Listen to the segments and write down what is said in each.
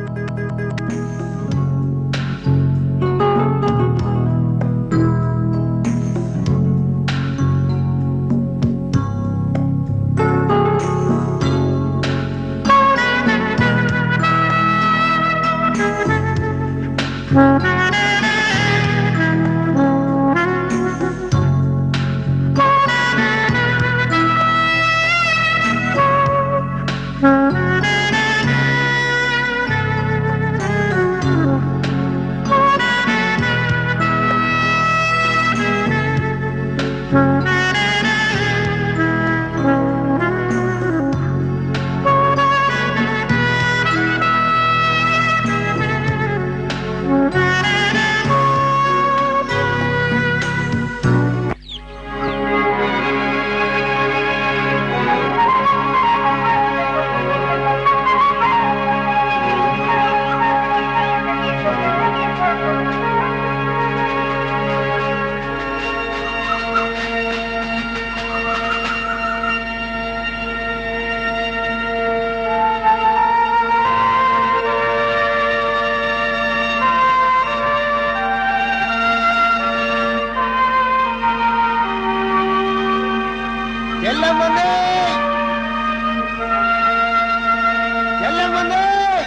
എല്ലാം വന്നേ എല്ലാം വന്നേ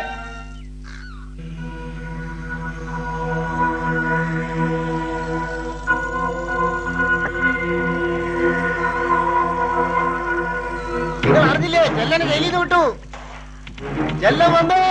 നിങ്ങൾ അറിഞ്ഞില്ലേ ചെല്ലനെ ജയിലിൽ നിന്ന് വിട്ടു ചെല്ലം വന്നേ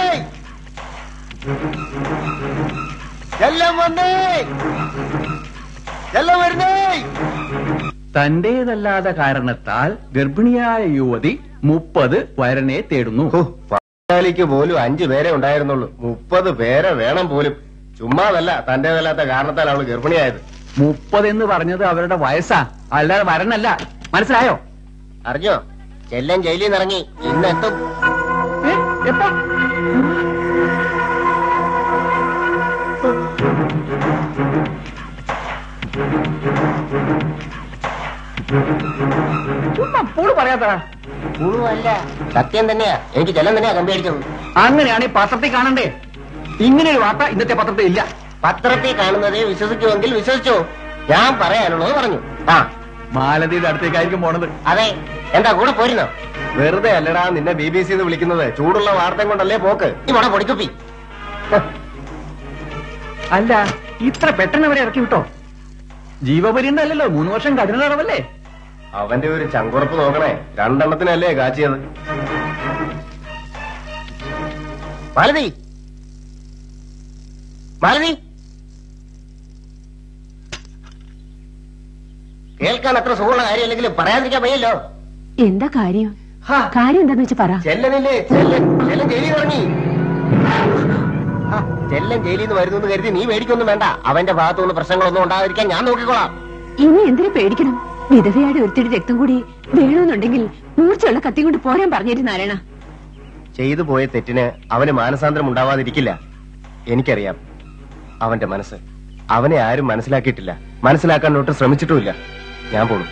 ചെല്ലം വന്നേ ചെല്ലം വരുന്നേ തന്റേതല്ലാത്ത കാരണത്താൽ ഗർഭിണിയായ യുവതി മുപ്പത് വരനെ തേടുന്നു പട്ടാളിക്ക് പോലും അഞ്ചു പേരെ ഉണ്ടായിരുന്നുള്ളൂ മുപ്പത് പേരെ വേണം പോലും ചുമ്മാതല്ല തന്റേതല്ലാത്ത കാരണത്താൽ അവള് ഗർഭിണിയായത് മുപ്പത് എന്ന് പറഞ്ഞത് അവരുടെ വയസ്സാ അല്ലാതെ വരനല്ല മനസ്സിലായോ അറിഞ്ഞോ ചെല്ലൻ ജയിലിൽ നിന്ന് ഇറങ്ങി ഇന്ന് എത്തും ഏ? എപ്പോ ചുമ്മാ പൂള് പറയാത്തടാ പുഴുവല്ല സത്യം തന്നെയാ എനിക്ക് ചെല്ലൻ തന്നെയാ കമ്പി അടിച്ചത് അങ്ങനെയാണ് ഈ പത്രത്തിൽ കാണണ്ടേ ഇങ്ങനെ ഒരു വാർത്ത ഇന്നത്തെ പത്രത്തിൽ ഇല്ല പത്രത്തിൽ കാണുന്നതേ വിശ്വസിക്കുമെങ്കിൽ വിശ്വസിച്ചു ഞാൻ പറയാനുള്ളത് പറഞ്ഞു ആ മാലതിയുടെ അടുത്തേക്കായിരിക്കും പോണത് അതെ എന്താ കൂടെ പോരുന്നോ വെറുതെ അല്ലടാ നിന്നെ ബി ബി സി വിളിക്കുന്നത് ചൂടുള്ള വാർത്തയും കൊണ്ടല്ലേ പോക്ക് ഇവിടെ പൊടിക്കുപ്പി അല്ല ഇത്ര പെട്ടെന്ന് അവരെ ഇറക്കി വിട്ടോ ജീവപര്യന്തല്ലോ മൂന്ന് വർഷം കഠിന തടവല്ലേ അവന്റെ ഒരു ചങ്കുറപ്പ് നോക്കണേ രണ്ടെണ്ണത്തിനല്ലേ കാച്ചിയത് മാലതി മാലതി കേൾക്കാൻ അത്ര സുഖമുള്ള കാര്യമല്ലെങ്കിലും പറയാതിരിക്കാൻ വയ്യല്ലോ എന്താ കാര്യം ഹാ, കാര്യം എന്താന്ന് വെച്ച് പറ ചെല്ലനില്ലേ ചെല്ലൻ ചെല്ലൻ ജയിലിൽ ഇറങ്ങി ആ, ചെല്ലൻ ജയിലിൽ നിന്ന് വരുന്നു എന്ന് കരുതി നീ മേടിക്കൊന്നും വേണ്ട അവന്റെ ഭാഗത്തുനിന്ന് പ്രശ്നങ്ങളൊന്നും ഉണ്ടാകാതിരിക്കാൻ ഞാൻ നോക്കിക്കോളാം ഇനി എന്തിനു പേടിക്കണം വിധവയാടെ ഒരുത്തിരി രക്തം കൂടി വേണമെന്നുണ്ടെങ്കിൽ മൂർച്ചയുള്ള കത്തി കൊണ്ട് പോരാൻ പറഞ്ഞിരുന്നു നാരായണ ചെയ്തു പോയ തെറ്റിന് അവന് മാനസാന്തരം ഉണ്ടാവാതിരിക്കില്ല എനിക്കറിയാം അവന്റെ മനസ്സ് അവനെ ആരും മനസ്സിലാക്കിയിട്ടില്ല മനസ്സിലാക്കാൻ ഒട്ടും ശ്രമിച്ചിട്ടുമില്ല ഞാൻ പോണു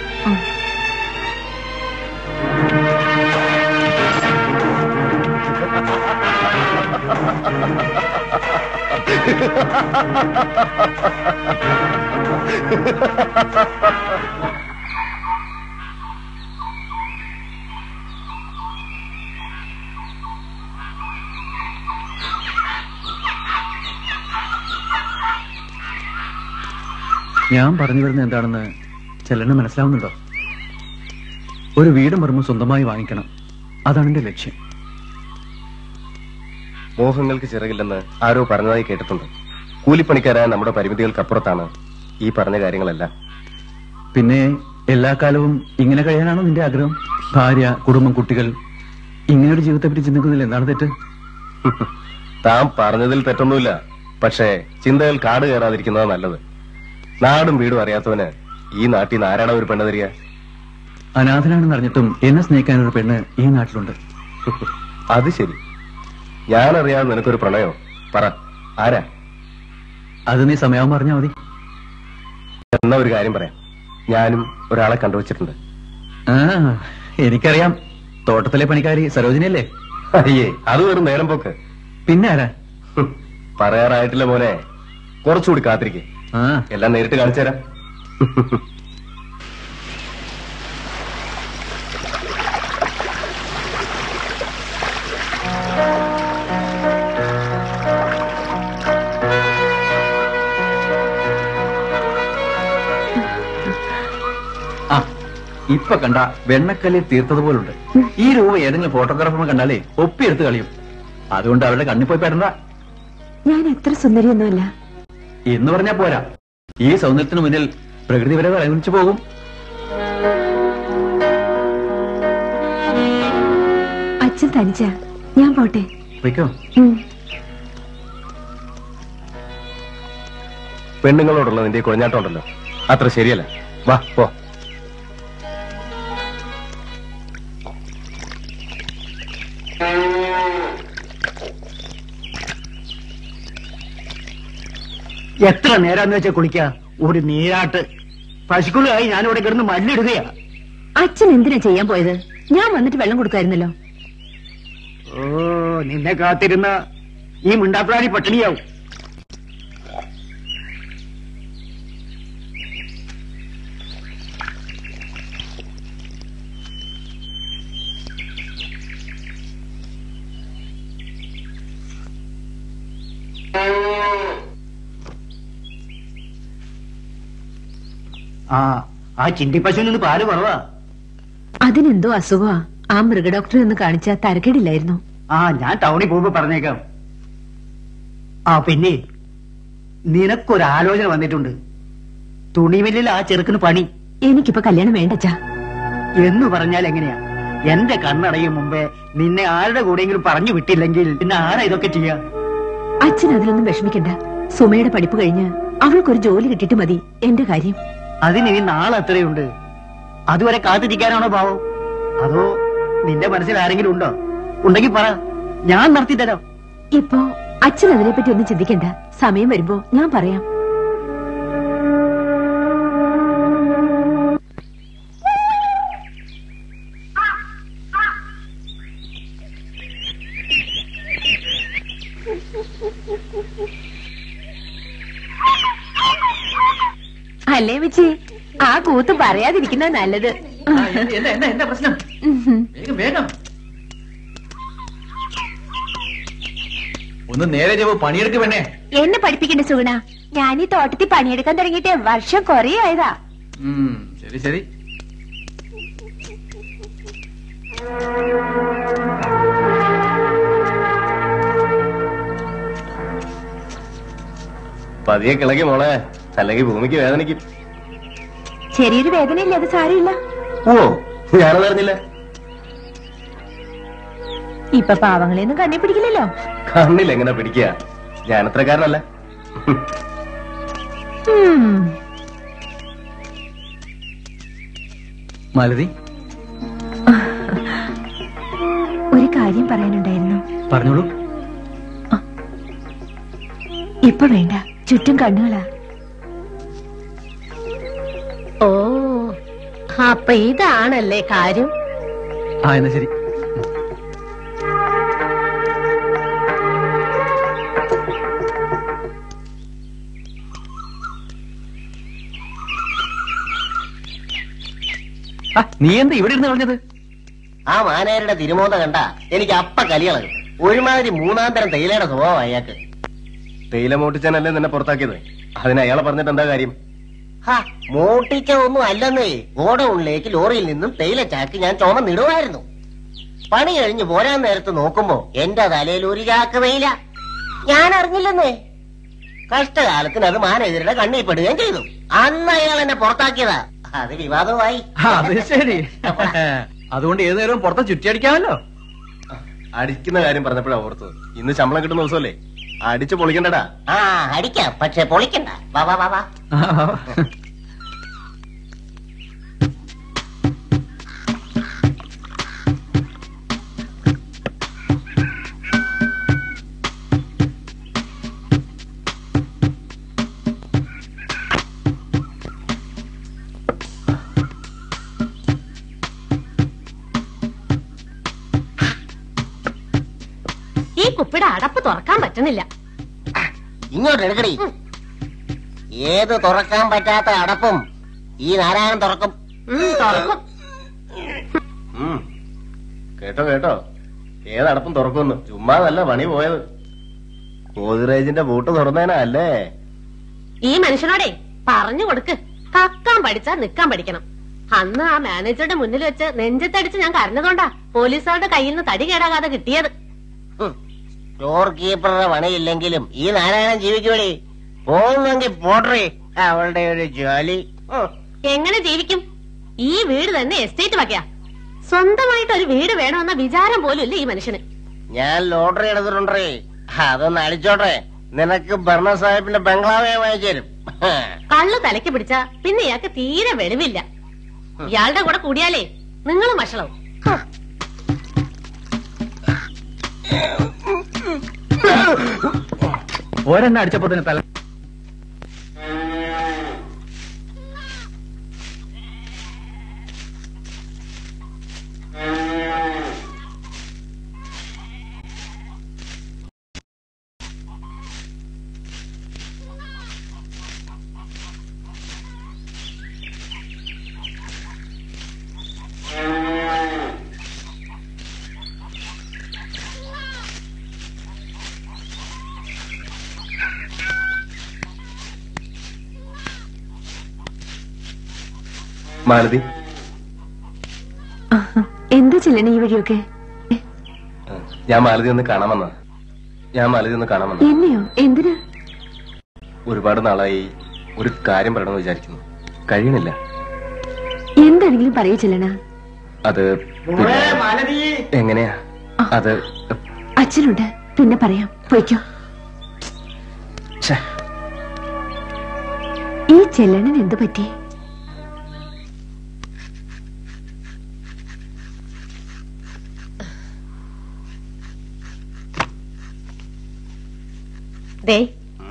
ഞാൻ പറഞ്ഞു വരുന്നത് എന്താണെന്ന് ചെല്ലന് മനസ്സിലാവുന്നുണ്ടോ ഒരു വീടും പറമ്പും സ്വന്തമായി വാങ്ങിക്കണം അതാണ് എന്റെ ലക്ഷ്യം മോഹങ്ങൾക്ക് ചിറകില്ലെന്ന് ആരോ പറഞ്ഞതായി കേട്ടിട്ടുണ്ട് കൂലിപ്പണിക്കാരായ നമ്മുടെ പരിമിതികൾക്കപ്പുറത്താണ് ഈ പറഞ്ഞ കാര്യങ്ങളെല്ലാം പിന്നെ എല്ലാ കാലവും ഇങ്ങനെ കഴിയാനാണോ നിന്റെ ആഗ്രഹം ഭാര്യ കുടുംബം കുട്ടികൾ ഇങ്ങനെ ഒരു ജീവിതത്തെ പറ്റി ചിന്തിക്കുന്നതിൽ എന്താണ് തെറ്റ് താൻ പറഞ്ഞതിൽ തെറ്റൊന്നുമില്ല പക്ഷേ ചിന്തകൾ കാട് കയറാതിരിക്കുന്നതാ നല്ലത് നാടും വീടും അറിയാത്തവന് ഈ നാട്ടിൽ നിന്ന് ആരാണ് ഒരു പെണ്ണ് തരിക അനാഥനാണെന്ന് അറിഞ്ഞിട്ടും എന്നെ സ്നേഹിക്കാൻ ഒരു പെണ്ണ് ഈ നാട്ടിലുണ്ട് അത് ശരി ഞാൻ അറിയാതെ നിനക്കൊരു പ്രണയോ പറ ആരാ അത് നീ സമയാവും പറഞ്ഞാൽ മതി എന്നാ ഒരു കാര്യം പറയാം ഞാനും ഒരാളെ കണ്ടുവച്ചിട്ടുണ്ട് ആ എനിക്കറിയാം തോട്ടത്തിലെ പണിക്കാരി സരോജിനിയല്ലേ അയ്യേ അത് വെറും നേരം പോക്ക് പിന്നെ ആരാ ഹും, പറയാറായിട്ടില്ല മോനെ കുറച്ചുകൂടി കാത്തിരിക്കെ ആ എല്ലാം നേരിട്ട് കാണിച്ചു തരാം ആ ഇപ്പൊ കണ്ട വെണ്ണക്കല്ലിൽ തീർത്തതുപോലുണ്ട് ഈ രൂപ ഏതെങ്കിലും ഫോട്ടോഗ്രാഫർ കണ്ടാലേ ഒപ്പിയെടുത്ത് കളിയും അതുകൊണ്ട് അവരുടെ കണ്ണിൽ പോയി പെടണ്ട ഞാൻ എത്ര സുന്ദരിയൊന്നുമല്ല എന്ന് പറഞ്ഞാ പോരാ ഈ സൗന്ദര്യത്തിന് മുന്നിൽ പ്രകൃതി വരെ വിളവിച്ചു പോകും അച്ഛൻ തനിച്ച ഞാൻ പോട്ടെ വയ്ക്കോ ഉം. പെണ്ണുങ്ങളോടുള്ള നിന്റെ ഈ കുഴഞ്ഞാട്ടം ഉണ്ടല്ലോ അത്ര ശരിയല്ല വാ പോ എത്ര നേരാന്ന് വെച്ചാ കുളിക്ക ഒരു നീരാട്ട് പശുക്കളുമായി ഞാനിവിടെ കിടന്ന് മല്ലിടുകയാ അച്ഛൻ എന്തിനാ ചെയ്യാൻ പോയത് ഞാൻ വന്നിട്ട് വെള്ളം കൊടുക്കായിരുന്നല്ലോ ഓ നിന്നെ കാത്തിരുന്ന ഈ മിണ്ടാപ്രാണി പട്ടിണിയാവും ആ ആ ചിണ്ടി പശുവിൽ നിന്ന് പാല് കുറവാ അതിനെന്തോ അസുഖമാ ആ മൃഗഡോക്ടറെ ഒന്ന് കാണിച്ച തരക്കേടില്ലായിരുന്നു ആ ഞാൻ ടൗണിൽ പോകുമ്പോ പറഞ്ഞേക്കാം ആ പിന്നെ നിനക്കൊരാലോചന വന്നിട്ടുണ്ട് തുണിമില്ലിൽ ആ ചെറുക്കിന് പണി എനിക്കിപ്പോ കല്യാണം വേണ്ടച്ചാ എന്ന് പറഞ്ഞാൽ എങ്ങനെയാ എന്റെ കണ്ണടയും മുമ്പേ നിന്നെ ആരുടെ കൂടെയെങ്കിലും പറഞ്ഞു വിട്ടില്ലെങ്കിൽ പിന്നെ ആരാ ഇതൊക്കെ ചെയ്യാ അച്ഛൻ അതിലൊന്നും വിഷമിക്കണ്ട സുമയുടെ പഠിപ്പ് കഴിഞ്ഞ് അവൾക്കൊരു ജോലി കിട്ടിയിട്ട് മതി എന്റെ കാര്യം അതിന് ഇനി നാളെ എത്രയുണ്ട് അതുവരെ കാത്തിരിക്കാനാണോ ഭാവം അതോ നിന്റെ മനസ്സിൽ ആരെങ്കിലും ഉണ്ടോ ഉണ്ടെങ്കിൽ പറ ഞാൻ നടത്തി തരാം ഇപ്പോ അച്ഛൻ അതിനെപ്പറ്റി ഒന്നും ചിന്തിക്കണ്ട സമയം വരുമ്പോ ഞാൻ പറയാം അല്ലേ വെച്ചി ആ കൂത്ത് പറയാതിരിക്കുന്ന നല്ലത് എന്താ എന്താ എന്താ പ്രശ്നം ഉം. വേഗം വേഗം ഒന്ന് നേരെ ചെവോ പണിയെടുക്ക് വേണേ എന്നെ പഠിപ്പിക്കണ്ട സുഗുണ ഞാൻ ഈ തോട്ടത്തിൽ പണിയെടുക്കാൻ തുടങ്ങിയിട്ട് വർഷം കൊറേ ആയതാ ശരി ശരി പതിയെ കിളകി മോളെ അല്ലെങ്കിൽ ഭൂമിക്ക് വേദനിക്കും ചെറിയൊരു വേദനയില്ല അത് സാരമില്ല ഓ ഞാനത് അറിഞ്ഞില്ല ഇപ്പൊ പാവങ്ങളെയൊന്നും കണ്ണി പിടിക്കില്ലല്ലോ കണ്ണിൽ എങ്ങനെ പിടിക്കുക ഞാനത്രക്കാരനല്ല ഉം. മാലതി ഒരു കാര്യം പറയാനുണ്ടായിരുന്നു പറഞ്ഞോളൂ ഇപ്പൊ വേണ്ട ചുറ്റും കണ്ണുകളാ ഓ അപ്പൊ ഇതാണല്ലേ കാര്യം ആ എന്നാ ശരി ആ, നീ എന്താ ഇവിടെ ഇരുന്ന് കളഞ്ഞത് ആ മാനേരുടെ തിരുമോത കണ്ട എനിക്ക് അപ്പ കലികളകും ഒരുമാതിരി മൂന്നാം തരം തേയിലയുടെ സ്വഭാവം അയാൾക്ക് തേയില മോട്ടിച്ചാനല്ലേ നിന്നെ പുറത്താക്കിയത് അതിന് അയാളെ പറഞ്ഞിട്ട് എന്താ കാര്യം ഹാ മോട്ടിച്ച ഒന്നും അല്ലെന്നേ ഗോഡൌണിലേക്ക് ലോറിയിൽ നിന്നും തേയില ചാക്ക് ഞാൻ ചുമന്നിടുമായിരുന്നു പണി കഴിഞ്ഞ് പോരാൻ നേരത്ത് നോക്കുമ്പോ എന്റെ തലയിൽ ഒരു ചാക്ക് വെയില ഞാൻ അറിഞ്ഞില്ലെന്നേ കഷ്ടകാലത്തിന് അത് മാനേജരുടെ കണ്ണിൽ പെടുകയും ചെയ്തു അന്ന് അയാൾ എന്നെ പുറത്താക്കിയതാ അത് വിവാദമായി ആ, അത് ശരി അതുകൊണ്ട് ഏത് നേരവും പുറത്ത് ചുറ്റിയടിക്കാമല്ലോ അടിക്കുന്ന കാര്യം പറഞ്ഞപ്പോഴാ ഓർത്തത് ഇന്ന് ശമ്പളം കിട്ടുന്ന ദിവസമല്ലേ അടിച്ചു പൊളിക്കണ്ടടാ ആ അടിക്കാം പക്ഷെ പൊളിക്കണ്ട വാ വാ വാ വാ ഈ കുപ്പിയുടെ അടപ്പ് തുറക്കാൻ പറ്റുന്നില്ല ഇങ്ങോട്ട് എടുക്കടി ഏത് തുറക്കാൻ പറ്റാത്ത അടപ്പും ഈ നാരായണൻ തുറക്കും ഉം, തുറക്കും ഉം. കേട്ടോ കേട്ടോ ഏതടപ്പം തുറക്കുന്നു ചുമ്മാതല്ല പണി പോയത് ഗോദ്രേജിന്റെ ബൂട്ട് തുറന്നേനാ അല്ലേ ഈ മനുഷ്യനോടെ പറഞ്ഞു കൊടുക്ക് കക്കാൻ പഠിച്ചാ നിക്കാൻ പഠിക്കണം അന്ന് ആ മാനേജറുടെ മുന്നിൽ വെച്ച് നെഞ്ചത്തടിച്ച് ഞാൻ കരഞ്ഞതുകൊണ്ടാ പോലീസുകാരുടെ കയ്യിൽ നിന്ന് തടി കേടാകാതെ കിട്ടിയത് ഹും. സ്റ്റോർ കീപ്പറുടെ പണിയില്ലെങ്കിലും ഈ നാരായണൻ ജീവിക്കുവടി പോകുന്നെങ്കിൽ പോട്ടറി അവളുടെ ഒരു ജോലി ഹും. എങ്ങനെ ജീവിക്കും ഈ വീട് തന്നെ എസ്റ്റേറ്റ് വകയാ സ്വന്തമായിട്ട് ഒരു വീട് വേണമെന്ന വിചാരം പോലും ഇല്ല ഈ മനുഷ്യന് ഞാൻ ലോട്ടറി എടുത്തിട്ടുണ്ടേ അതൊന്ന് അടിച്ചോട്ടെ നിനക്ക് ഭരണ സാഹിബിന്റെ ബംഗ്ലാവേ വാങ്ങിച്ചു തരും കള്ളു തലയ്ക്ക് പിടിച്ച പിന്നെ ഇയാൾക്ക് തീരെ വെളിവില്ല ഇയാളുടെ കൂടെ കൂടിയാലേ നിങ്ങളും വഷളവും ഒരെണ്ണ അടിച്ചപ്പോ തന്നെ തല മാലതി ആഹാ. എന്താ ചെല്ലണ ഈ വഴിയൊക്കെ ആ, ഞാൻ മാലതി ഒന്ന് കാണാമെന്ന ഞാൻ മാലതി ഒന്ന് കാണാമെന്ന എന്നെയോ എന്തിനാ ഒരുപാട് നാളായി ഒരു കാര്യം പറയണമെന്ന് വിചാരിക്കുന്നു കഴിയണില്ല എന്താണെങ്കിലും പറയൂ ചെല്ലണ അത് പിന്നെ എങ്ങനെയാ അത് അച്ഛനുണ്ട് പിന്നെ പറയാം പൊയ്ക്കോ ഛെ, ഈ ചെല്ലണൻ എന്തു പറ്റി ദേ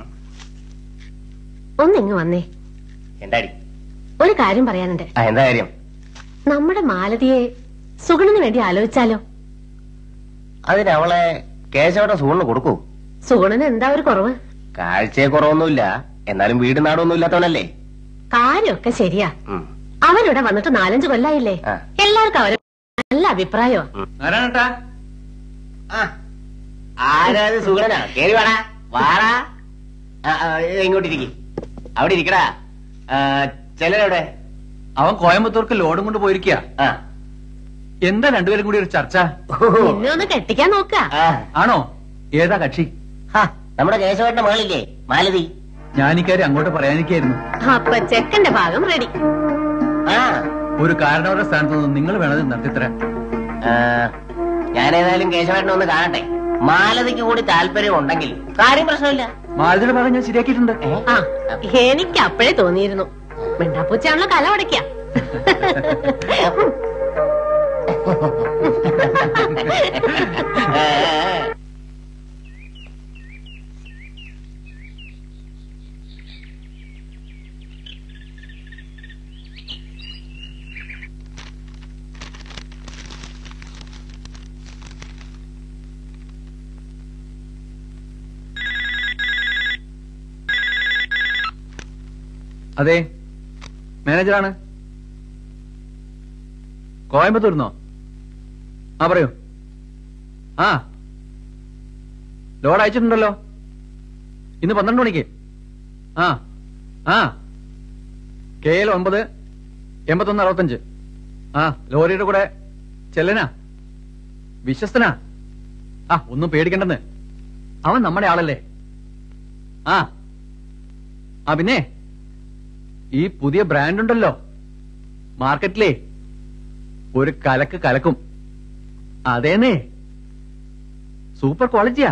ഒന്നിങ്ങ് വന്നേ എന്താടി ഒരു കാര്യം പറയാനുണ്ട് ആ എന്താ കാര്യം നമ്മുടെ മാലതിയെ സുഗുണന് വേണ്ടി ആലോചിച്ചാലോ അതിന് അവളെ കേശവയുടെ സൂണിന് കൊടുക്കൂ സുഗുണന് എന്താ ഒരു കുറവ് കാഴ്ചയെ കുറവൊന്നുമില്ല എന്നാലും വീട് നാടൊന്നും ഇല്ലാത്തവനല്ലേ കാര്യമൊക്കെ ശരിയാ ഉം. അവനിവിടെ വന്നിട്ട് നാലഞ്ച് കൊല്ലായില്ലേ ആ. എല്ലാവർക്കും അവരെ നല്ല അഭിപ്രായമാ നാരായണട്ടാ ആ. ആരാത് സുഗണനാ കേറി വാടാ വാടാ ആ, ആ, ഇങ്ങോട്ടിരിക്കും അവിടെ ഇരിക്കടാ ചെല്ലനെവിടെ അവൻ കോയമ്പത്തൂർക്ക് ലോഡും കൊണ്ട് പോയിരിക്കുക ആ എന്താ രണ്ടുപേരും കൂടി ഒരു ചർച്ച നിന്നെ ഒന്ന് കെട്ടിക്കാൻ നോക്ക ആ. ആണോ ഏതാ കക്ഷി ഹാ, നമ്മുടെ കേശവന്റെ മകളില്ലേ മാലതി ഞാനിക്കാര്യം അങ്ങോട്ട് പറയാനിരിക്കായിരുന്നു അപ്പൊ ചെക്കന്റെ ഭാഗം റെഡി ആ ഒരു കാരണവരുടെ സ്ഥാനത്ത് നിന്ന് നിങ്ങൾ വേണത് നടത്തിത്തരാൻ ആ, ഞാനേതായാലും കേശവേട്ടനെ ഒന്ന് കാണട്ടെ മാലതിക്ക് കൂടി താല്പര്യം ഉണ്ടെങ്കിൽ കാര്യം പ്രശ്നമില്ല മാലതിയുടെ ഭാഗം ഞാൻ ശരിയാക്കിയിട്ടുണ്ട് ആ എനിക്ക് അപ്പോഴേ തോന്നിയിരുന്നു മിണ്ടാപ്പൂച്ചാണല്ലോ കല ഉടയ്ക്ക ആ, അതെ മാനേജറാണ് കോയമ്പത്തൂർന്നോ ആ പറയൂ ആ ലോഡ് അയച്ചിട്ടുണ്ടല്ലോ ഇന്ന് പന്ത്രണ്ട് മണിക്ക് ആ ആ കെ എൽ ഒമ്പത് എൺപത്തൊന്ന് അറുപത്തഞ്ച് ആ ലോറിയുടെ കൂടെ ചെല്ലനാ വിശ്വസ്തനാ ആ ഒന്നും പേടിക്കണ്ടെന്ന് അവൻ നമ്മുടെ ആളല്ലേ ആ ആ പിന്നെ ഈ പുതിയ ബ്രാൻഡ് ഉണ്ടല്ലോ മാർക്കറ്റിലേ ഒരു കലക്ക് കലക്കും അതേന്നേ സൂപ്പർ ക്വാളിറ്റിയാ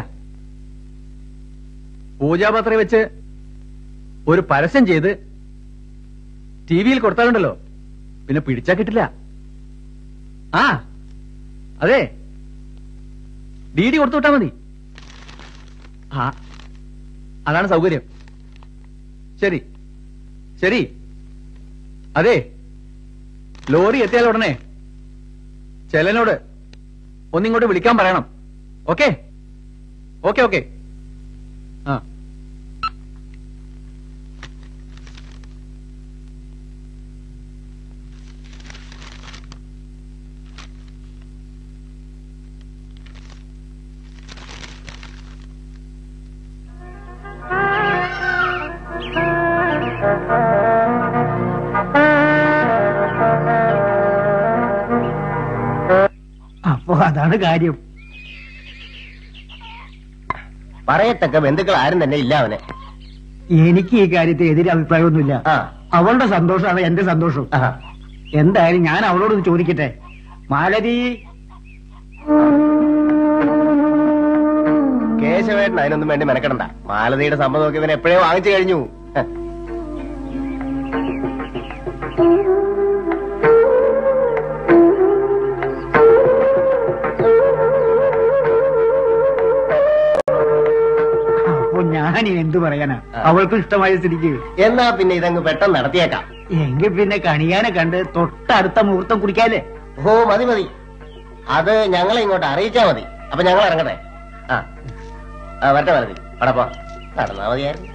പൂജാപത്ര വെച്ച് ഒരു പരസ്യം ചെയ്ത് ടി വിയിൽ കൊടുത്താലുണ്ടല്ലോ പിന്നെ പിടിച്ചാ കിട്ടില്ല ആ അതെ ഡി ഡി കൊടുത്തു വിട്ടാ മതി ആ അതാണ് സൗകര്യം ശരി ശരി അതെ ലോറി എത്തിയാൽ ഉടനെ ചെലനോട് ഒന്നിങ്ങോട്ട് വിളിക്കാൻ പറയണം ഓക്കെ ഓക്കെ ഓക്കെ ആ അപ്പൊ അതാണ് കാര്യം പറയത്തക്ക ബന്ധുക്കൾ ആരും തന്നെ ഇല്ല അവന് എനിക്ക് ഈ കാര്യത്തിൽ എതിരെ അഭിപ്രായമൊന്നുമില്ല ആ അവളുടെ സന്തോഷമാണ് എന്റെ സന്തോഷം ആഹാ. എന്തായാലും ഞാൻ അവളോട് ഒന്ന് ചോദിക്കട്ടെ മാലതി കേശവേട്ടൻ അതിനൊന്നും വേണ്ടി മെനക്കെടണ്ട മാലതിയുടെ സമ്മതമൊക്കെ ഇവൻ എപ്പോഴേ വാങ്ങിച്ചു കഴിഞ്ഞു ഹ. അപ്പൊ ഞാൻ ഇനി എന്തു പറയാനാ ആ. അവൾക്ക് ഇഷ്ടമായ സ്ഥിതിക്ക് എന്നാ പിന്നെ ഇതങ്ങ് പെട്ടെന്ന് നടത്തിയേക്കാം എങ്കിൽ പിന്നെ കണിയാനെ കണ്ട് തൊട്ടടുത്ത മുഹൂർത്തം കുടിക്കാല്ലേ ഓ മതി മതി അത് ഞങ്ങളെ ഇങ്ങോട്ട് അറിയിച്ചാ മതി അപ്പൊ ഞങ്ങൾ ഇറങ്ങട്ടെ ആ ആ വരട്ടെ മതി അടപ്പോ നടന്നാ മതിയായിരുന്നു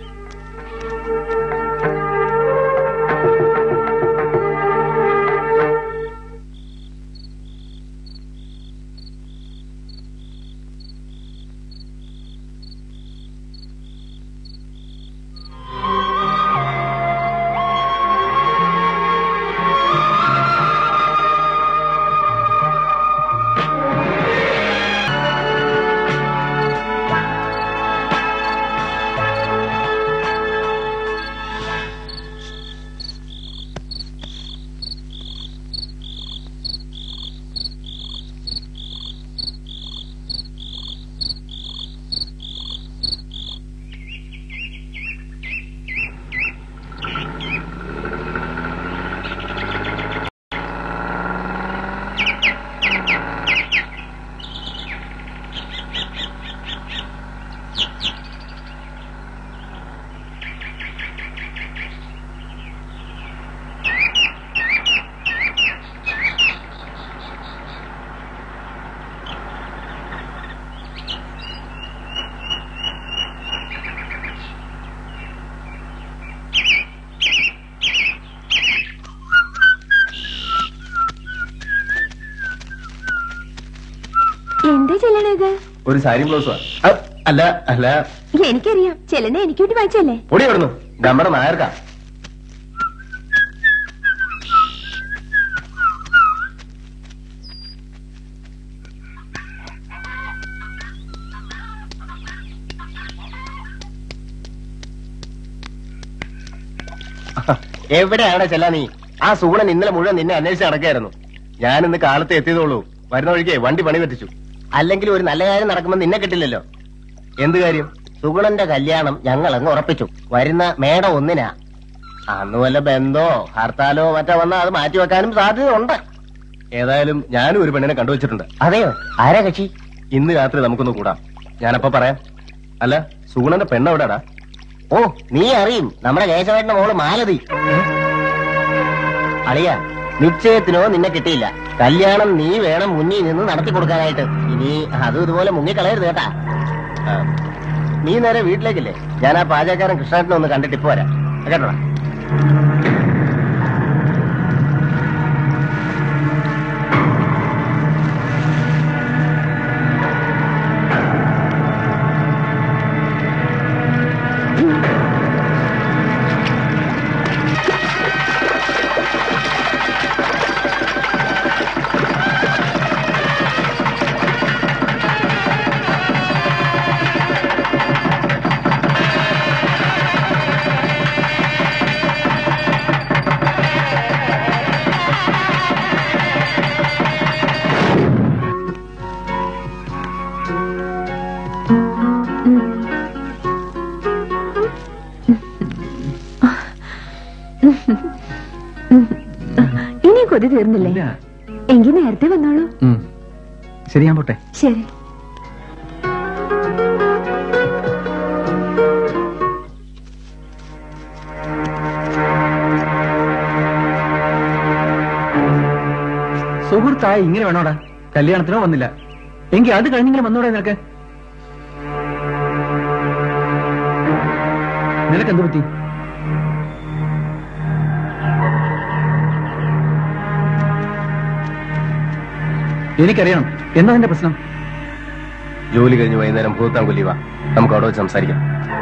എന്താ ചെല്ലണത് ഒരു സാരി ബ്ലൗസാ അല്ല അല്ല എനിക്കറിയാം ചെല്ലനെ എനിക്ക് വേണ്ടി വായിച്ചല്ലേ പൊടി എവിടുന്നു നമ്മുടെ നായർക്കാ എവിടെയാണ് ചെല്ലാ നീ ആ സൂണൻ ഇന്നലെ മുഴുവൻ നിന്നെ അന്വേഷിച്ച് നടക്കായിരുന്നു ഞാൻ ഇന്ന് കാലത്ത് എത്തിയതോളൂ വരുന്ന വഴിക്ക് വണ്ടി പണി പറ്റിച്ചു അല്ലെങ്കിൽ ഒരു നല്ല കാര്യം നടക്കുമ്പോൾ നിന്നെ കിട്ടില്ലല്ലോ എന്ത് കാര്യം സുഗുണന്റെ കല്യാണം ഞങ്ങൾ അങ്ങ് ഉറപ്പിച്ചു വരുന്ന മേടം ഒന്നിനാ അന്ന് വല്ല ബന്ധോ ഹർത്താലോ മറ്റോ വന്നാൽ അത് മാറ്റിവെക്കാനും സാധ്യതയുണ്ട് ഏതായാലും ഞാനും ഒരു പെണ്ണിനെ കണ്ടുവച്ചിട്ടുണ്ട് അതെയോ ആരാ കക്ഷി ഇന്ന് രാത്രി നമുക്കൊന്ന് കൂടാം ഞാനപ്പോ പറയാം അല്ല സുഗുണന്റെ പെണ്ണ് എവിടെടാ ഓ നീ അറിയും നമ്മുടെ കേശവേട്ടന്റെ മോള് മാലതി അളിയ നിശ്ചയത്തിനോ നിന്നെ കിട്ടിയില്ല കല്യാണം നീ വേണം മുന്നിൽ നിന്ന് നടത്തി കൊടുക്കാനായിട്ട് ഇനി അതും ഇതുപോലെ മുങ്ങിക്കളയരുത് കേട്ടാ ആ, നീ നേരെ വീട്ടിലേക്കില്ലേ ഞാൻ ആ പാചകക്കാരൻ കൃഷ്ണേട്ടനെ ഒന്ന് കണ്ടിട്ട് ഇപ്പൊ വരാം കേട്ടോടാ ഇനി കൊതി തീർന്നില്ലേ എങ്കിൽ നേരത്തെ വന്നോളൂ ഉം. ശരി ഞാൻ പോട്ടെ ശരി സുഹൃത്തായി ഇങ്ങനെ വേണോടാ കല്യാണത്തിനോ വന്നില്ല എങ്കിൽ അത് കഴിഞ്ഞിങ്ങനെ വന്നോടെ നിനക്ക് നിനക്ക് എന്ത് പറ്റി എനിക്കറിയണം എന്താ നിന്റെ പ്രശ്നം ജോലി കഴിഞ്ഞ് വൈകുന്നേരം ഭൂത്താങ്കുലി വാ നമുക്ക് അവിടെ വെച്ച് സംസാരിക്കാം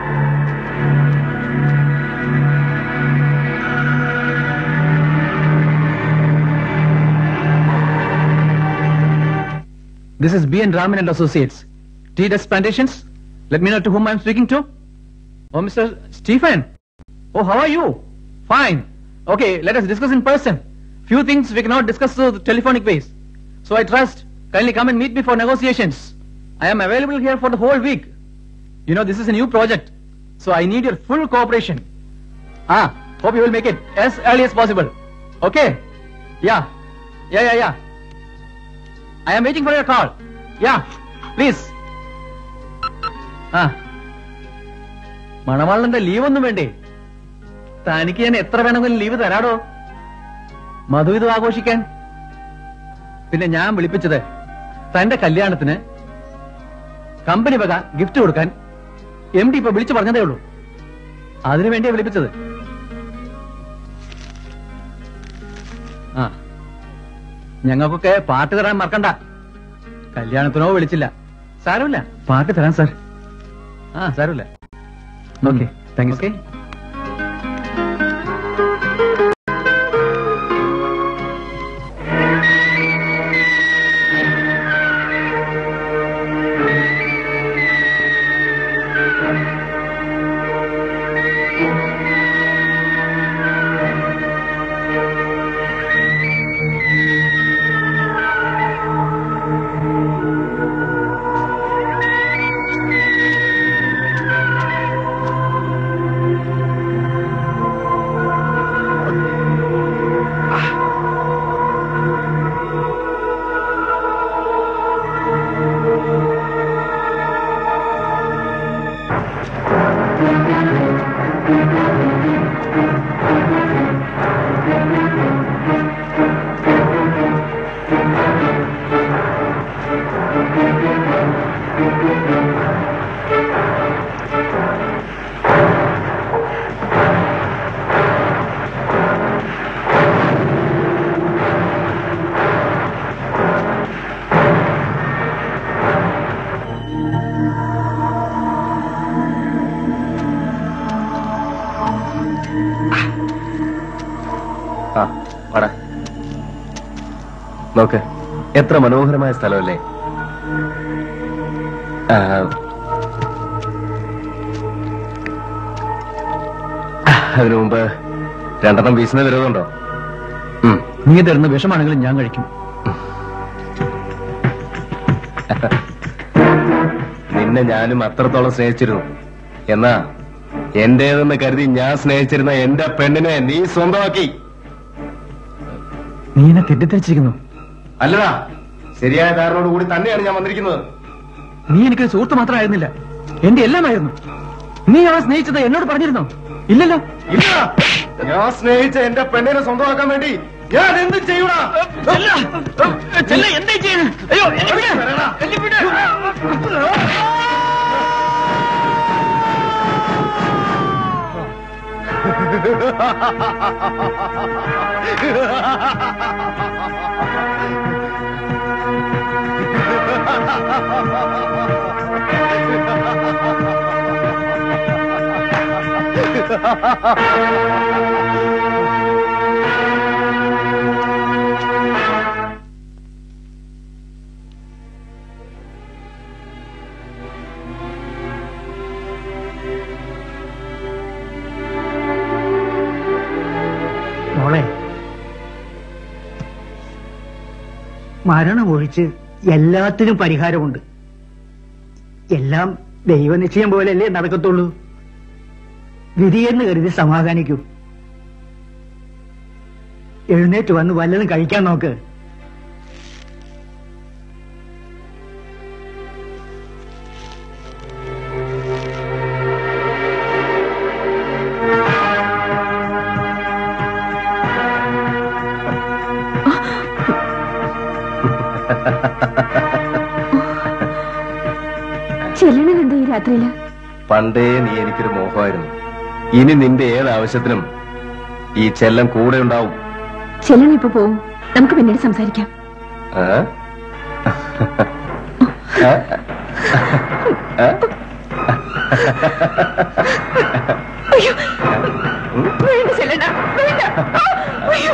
This is B and Raman and Associates. Tea Dust Plantations. Let me know to whom I'm speaking to. Oh, Mr. Stephen. Oh, how are you? Fine. Okay, let us discuss in person. Few things we cannot discuss through the telephonic ways. So I trust. Kindly come and meet me for negotiations. I am available here for the whole week. You know, this is a new project. So I need your full cooperation. Ah, hope you will make it as early as possible. Okay? Yeah. Yeah, yeah, yeah. I am waiting for your call. Yeah, please. ആ മണവാളന്റെ leave ഒന്നും വേണ്ടേ തനിക്ക് ഞാൻ എത്ര വേണമെങ്കിലും leave തരാടോ മധുവിധം ആഘോഷിക്കാൻ പിന്നെ ഞാൻ വിളിപ്പിച്ചത് തന്റെ കല്യാണത്തിന് കമ്പനി വക ഗിഫ്റ്റ് കൊടുക്കാൻ എം ഡി ഇപ്പൊ വിളിച്ചു പറഞ്ഞതേ ഉള്ളൂ അതിനു വേണ്ടിയാ വിളിപ്പിച്ചത് ആ ഞങ്ങൾക്കൊക്കെ പാട്ട് തരാൻ മറക്കണ്ട കല്യാണത്തിനോ വിളിച്ചില്ല സാരമില്ല പാട്ട് തരാം സാർ ആ സാരമില്ല ഓക്കെ താങ്ക് യു ഓക്കെ ആ വാടാ നോക്ക് എത്ര മനോഹരമായ സ്ഥലമല്ലേ ആ, അതിനു മുമ്പ് രണ്ടെണ്ണം വീശുന്ന വിരോധമുണ്ടോ ഉം. നീ തരുന്ന വിഷമാണെങ്കിലും ഞാൻ കഴിക്കും നിന്നെ ഞാനും അത്രത്തോളം സ്നേഹിച്ചിരുന്നു എന്നാ എന്റേതെന്ന് കരുതി ഞാൻ സ്നേഹിച്ചിരുന്ന എന്റെ പെണ്ണിനെ നീ സ്വന്തമാക്കി നീ എന്നെ തെറ്റിദ്ധരിച്ചിരിക്കുന്നു അല്ലടാ ശരിയായ കാരണോട് കൂടി തന്നെയാണ് ഞാൻ വന്നിരിക്കുന്നത് നീ എനിക്കൊരു സുഹൃത്ത് മാത്രമായിരുന്നില്ല എന്റെ എല്ലാമായിരുന്നു നീ അവളെ സ്നേഹിച്ചത് എന്നോട് പറഞ്ഞിരുന്നോ ഇല്ലല്ലോ ഇല്ല ഞാൻ സ്നേഹിച്ച എന്റെ പെണ്ണിനെ സ്വന്തമാക്കാൻ വേണ്ടി ഞാൻ എന്ത് ചെയ്യൂടാ എന്തേ ചെയ്യുന്നു അയ്യോ എന്നെ വിട്. എന്നെ വിട്. മോളെ മരണമൊഴിച്ച് എല്ലാത്തിനും പരിഹാരമുണ്ട് എല്ലാം ദൈവനിശ്ചയം പോലെയല്ലേ നടക്കത്തുള്ളൂ വിധിയെന്ന് കരുതി സമാധാനിക്കൂ എഴുന്നേറ്റ് വന്ന് വല്ലതും കഴിക്കാൻ നോക്ക് ചെല്ലണ കണ്ടോ ഈ രാത്രിയില് പണ്ടേ നീ എനിക്കൊരു മോഹമായിരുന്നു ഇനി നിന്റെ ഏത് ആവശ്യത്തിനും ഈ ചെല്ലം കൂടെ ഉണ്ടാവും ചെല്ലൻ ഇപ്പൊ പോവും നമുക്ക് പിന്നീട് സംസാരിക്കാം ആ? ആ? ആ? അയ്യോ വേണ്ട ചെല്ലണ്ട വേണ്ട ആ, അയ്യോ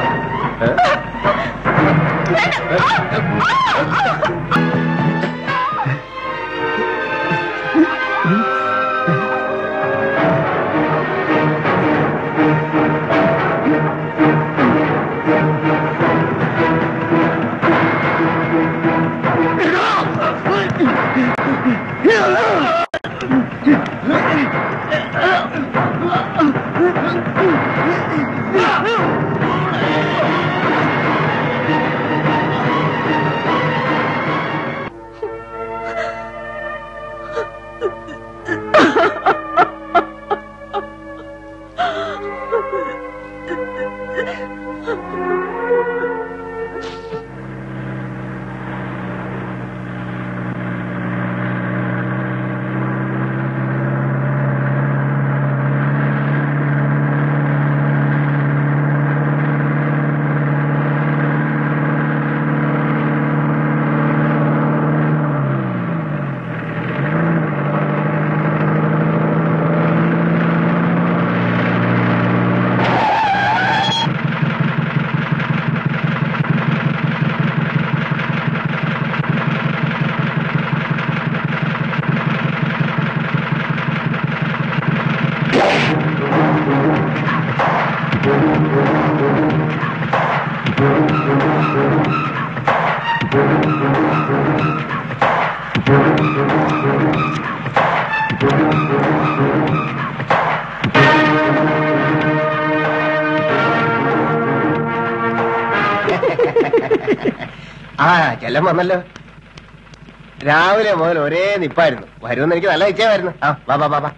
ആ ചെല്ലം വന്നല്ലോ രാവിലെ മുതൽ ഒരേ നിപ്പായിരുന്നു വരുമെന്ന് എനിക്ക് നല്ല നിശ്ചയമായിരുന്നു ആ വാ വാ വാ വാ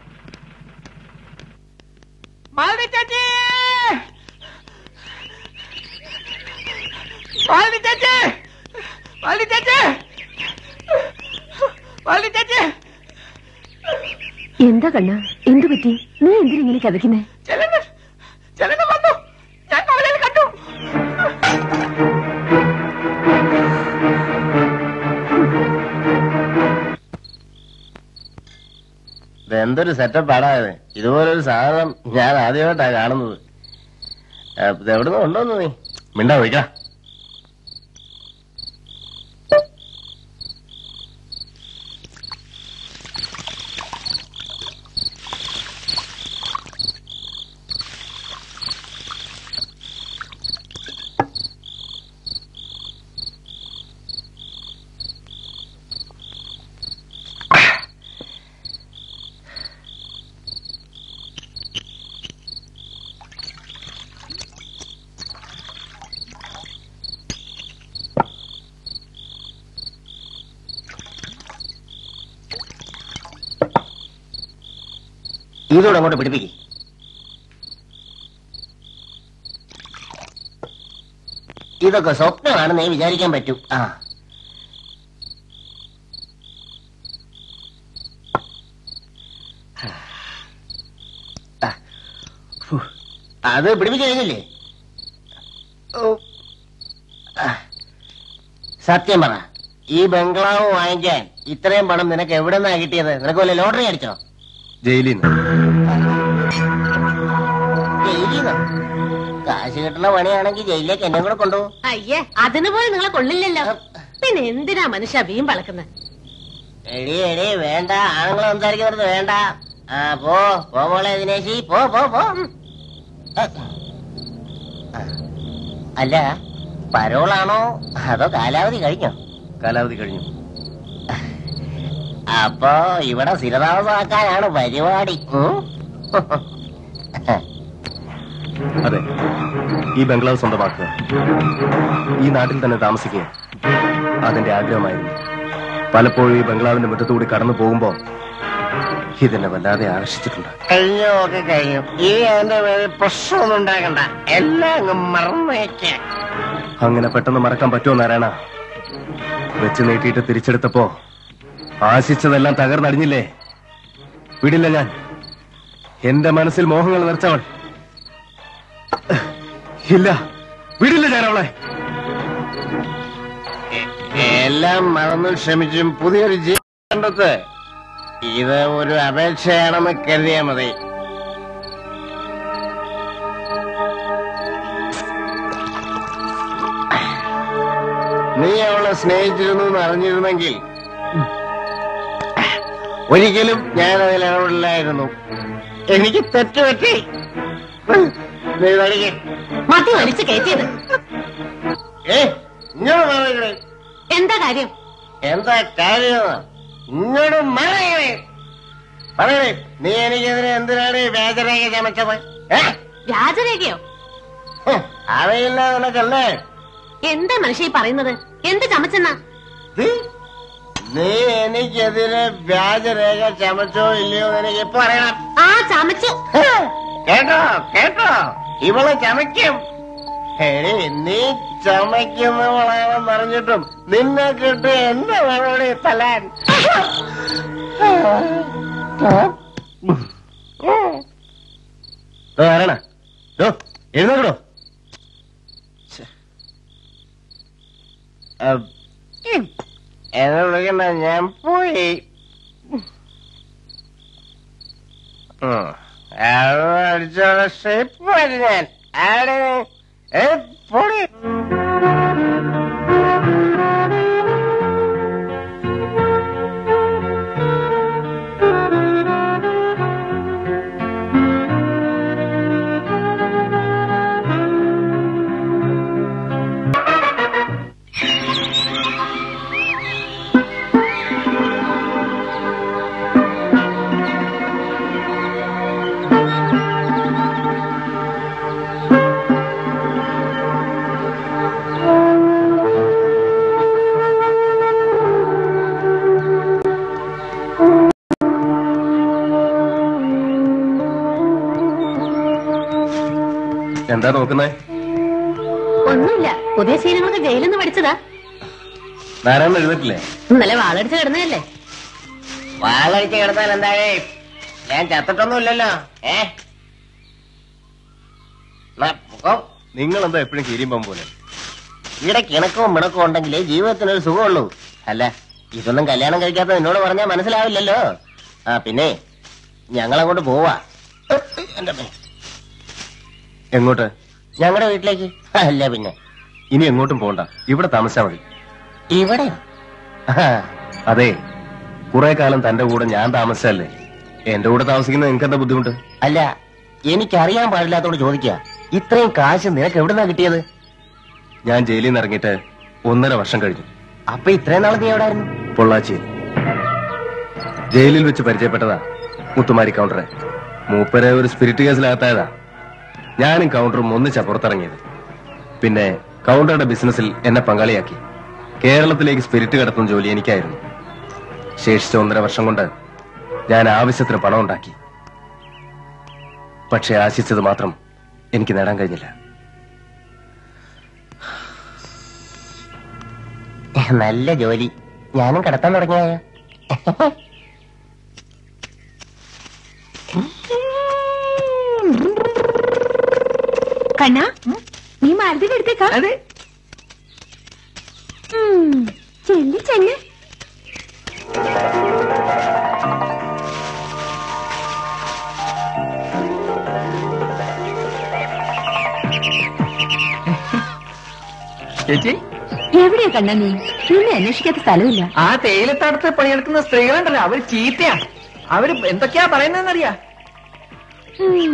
മാലതി ചേച്ചി മാലതി ചേച്ചി മാലതി ചേച്ചി മാലതി ചേച്ചി എന്താ കണ്ണ എന്തു പറ്റി നീ എന്തിനിങ്ങനെ കഥയ്ക്കുന്നേ ചെലന് ചെലന് വന്നു ഞാൻ കവലയിൽ കണ്ടു ഇതെന്തൊരു സെറ്റപ്പ് ആടായത് ഇതുപോലൊരു സാധനം ഞാൻ ആദ്യമായിട്ടാ കാണുന്നത് ആ, ഇത് എവിടുന്ന് കൊണ്ടുവന്നു നീ മിണ്ടാ പോയിക്കാ ഇതോടെ അങ്ങോട്ട് പിടിപ്പിക്കും ഇതൊക്കെ സ്വപ്നമാണെന്നേ വിചാരിക്കാൻ പറ്റൂ ആ ആ. ഫു. അത് പിടിപ്പിച്ചു കഴിഞ്ഞില്ലേ ഓ. ആ. സത്യം പറ ഈ ബംഗ്ലാവ് വാങ്ങിക്കാൻ ഇത്രയും പണം നിനക്ക് എവിടെ നിന്നാ കിട്ടിയത് നിനക്ക് വല്ല ലോട്ടറി അടിച്ചോ ജയിലിൽ നിന്ന് ജയിലിന്നോ കാശ് കിട്ടുന്ന പണിയാണെങ്കിൽ ജയിലിലേക്ക് എന്നെ കൂടെ കൊണ്ടുപോകും അയ്യേ അതിന് പോലും നിങ്ങളെ കൊള്ളില്ലല്ലോ പിന്നെ എന്തിനാ മനുഷ്യ വീം വളക്കുന്നത് എടി എടി വേണ്ട ആണുങ്ങൾ സംസാരിക്കുന്നത് വേണ്ട ആ പോ പോ മോളെ ദിനേശി പോ പോ പോ ഉം. ആ. ആ. അല്ല പരോളാണോ അതോ കാലാവധി കഴിഞ്ഞോ കാലാവധി കഴിഞ്ഞു അപ്പോ ഇവിടെ സ്ഥിരതാമസമാക്കാനാണ് പരിപാടി ഉം? അതെ ഈ ബംഗ്ലാവ് സ്വന്തമാക്കുക ഈ നാട്ടിൽ തന്നെ താമസിക്കുക അതെന്റെ ആഗ്രഹമായിരുന്നു പലപ്പോഴും ഈ ബംഗ്ലാവിന്റെ മുറ്റത്തുകൂടി കടന്നു പോകുമ്പോ ഇതെന്നെ വല്ലാതെ ആകർഷിച്ചിട്ടുണ്ട് കഴിഞ്ഞു ഒക്കെ കഴിഞ്ഞു ഇനി അതിന്റെ പേരിൽ പ്രശ്നമൊന്നും ഉണ്ടാക്കണ്ട എല്ലാം അങ്ങ് മറന്നേക്കേ അങ്ങനെ പെട്ടെന്ന് മറക്കാൻ പറ്റുമോ നാരായണ വെച്ച് നീട്ടിയിട്ട് തിരിച്ചെടുത്തപ്പോ ആശിച്ചതെല്ലാം തകർന്നടിഞ്ഞില്ലേ വിടില്ല ഞാൻ എന്റെ മനസ്സിൽ മോഹങ്ങൾ നിറച്ചവൾ ഇല്ല വിടില്ല ഞാൻ അവളെ എല്ലാം മറന്നു ക്ഷമിച്ചും പുതിയൊരു ജീവിതം കണ്ടെത്ത് ഇത് ഒരു അപേക്ഷയാണെന്ന് കരുതിയാ മതി നീ അവളെ സ്നേഹിച്ചിരുന്നു എന്ന് അറിഞ്ഞിരുന്നെങ്കിൽ ഒരിക്കലും ഞാൻ അതിൽ ഇടപെടില്ലായിരുന്നു എനിക്ക് തെറ്റുപറ്റി നീ നടിക്ക്. മതി വലിച്ചു കയറ്റിയത് ഏ ഇങ്ങോട്ട് മാറിക്കണേ എന്താ കാര്യം എന്താ കാര്യം ഇങ്ങോട്ട് മാറിക്കണേ പറയണേ നീ എനിക്കെതിരെ എന്തിനാണ് ഈ വ്യാജരേഖ ചമച്ചത് ഏ വ്യാജരേഖയോ ഹ്, അറിയില്ല നിനക്കല്ലേ എന്താ മനുഷ്യ ഈ പറയുന്നത് എന്ത് ചമച്ചെന്നാ നീ നീ എനിക്കെതിരെ വ്യാജരേഖ ചമച്ചോ ഇല്ലയോ എന്ന് എനിക്ക് ഇപ്പൊ അറിയണം ആ ചമച്ചു ഹ്, കേട്ടോ കേട്ടോ ഇവള് ചമയ്ക്കും എടി നീ ചമയ്ക്കുന്നവളാണെന്ന് അറിഞ്ഞിട്ടും നിന്നെ കിട്ടി എന്റെ മറുപടി തല്ലാൻ ആരണ എഴുന്നേക്കടോ എന്നെ വിളിക്കണ്ട ഞാൻ പോയി ഉം. അത് അടിച്ചോളെ ഷേപ്പ് വരും ഞാൻ ആടെ ഏ പൊടി എന്താ നോക്കുന്നേ ഒന്നുമില്ല പുതിയ ശീലങ്ങളൊക്കെ ജയിലിൽ നിന്ന് പഠിച്ചതാ നാരായണൻ എഴുതിട്ടില്ലേ ഇന്നലെ വാളടിച്ച് കിടന്നതല്ലേ വാളടിച്ച് കിടന്നാൽ എന്തായേ ഞാൻ ചത്തിട്ടൊന്നുമില്ലല്ലോ ഏ നിങ്ങൾ എന്താ എപ്പോഴും കീരിമ്പം പോലെ ഇവിടെ കിണക്കവും മിണക്കവും ഉണ്ടെങ്കിലേ ജീവിതത്തിന് ഒരു സുഖമുള്ളൂ അല്ല ഇതൊന്നും കല്യാണം കഴിക്കാത്ത എന്നോട് പറഞ്ഞാൽ മനസ്സിലാവില്ലല്ലോ ആ പിന്നെ ഞങ്ങളങ്ങോട്ട് പോവാ എന്റെ അമ്മേ. എങ്ങോട്ട് ഞങ്ങളുടെ വീട്ടിലേക്ക് അല്ല പിന്നെ ഇനി എങ്ങോട്ടും പോണ്ട ഇവിടെ താമസിച്ചാ മതി ഇവിടെ അതെ കുറെ കാലം തന്റെ കൂടെ ഞാൻ താമസിച്ചല്ലേ എന്റെ കൂടെ താമസിക്കുന്ന നിങ്ങൾക്ക് എന്താ ബുദ്ധിമുട്ട് അല്ല എനിക്കറിയാൻ പാടില്ലാത്തോണ്ട് ചോദിക്കുക ഇത്രയും കാശ് നിനക്ക് എവിടുന്നാ കിട്ടിയത് ഞാൻ ജയിലിൽ നിന്ന് ഇറങ്ങിയിട്ട് ഒന്നര വർഷം കഴിഞ്ഞു അപ്പൊ ഇത്രയും നാൾ നീ എവിടായിരുന്നു പൊള്ളാച്ചിയിൽ ജയിലിൽ വെച്ച് പരിചയപ്പെട്ടതാ മുത്തുമാരി കൗണ്ടറെ മൂപ്പരെ ഒരു സ്പിരിറ്റ് കേസിലകത്തായതാ ഞാനും കൗണ്ടറും ഒന്നിച്ചാ പുറത്തിറങ്ങിയത് പിന്നെ കൗണ്ടറുടെ ബിസിനസ്സിൽ എന്നെ പങ്കാളിയാക്കി കേരളത്തിലേക്ക് സ്പിരിറ്റ് കടത്തുന്ന ജോലി എനിക്കായിരുന്നു ശേഷിച്ച ഒന്നര വർഷം കൊണ്ട് ഞാൻ ആവശ്യത്തിന് പണം ഉണ്ടാക്കി പക്ഷെ ആശിച്ചത് മാത്രം എനിക്ക് നേടാൻ കഴിഞ്ഞില്ല നല്ല ജോലി ഞാനും കിടത്താൻ തുടങ്ങിയായ കണ്ണാ നീ മാരുതിയുടെ അടുത്തേക്കാ അതെ ഉം, ചെല്ല് ചെല്ല് ചേച്ചി എവിടെയാ കണ്ണാ നീ നിന്നെ അന്വേഷിക്കാത്ത സ്ഥലമില്ല ആ തേയിലത്തടുത്ത് പണിയെടുക്കുന്ന സ്ത്രീകളുണ്ടല്ലോ അവര് ചീത്തയാ അവര് എന്തൊക്കെയാ പറയുന്നതെന്നറിയാ ഉം.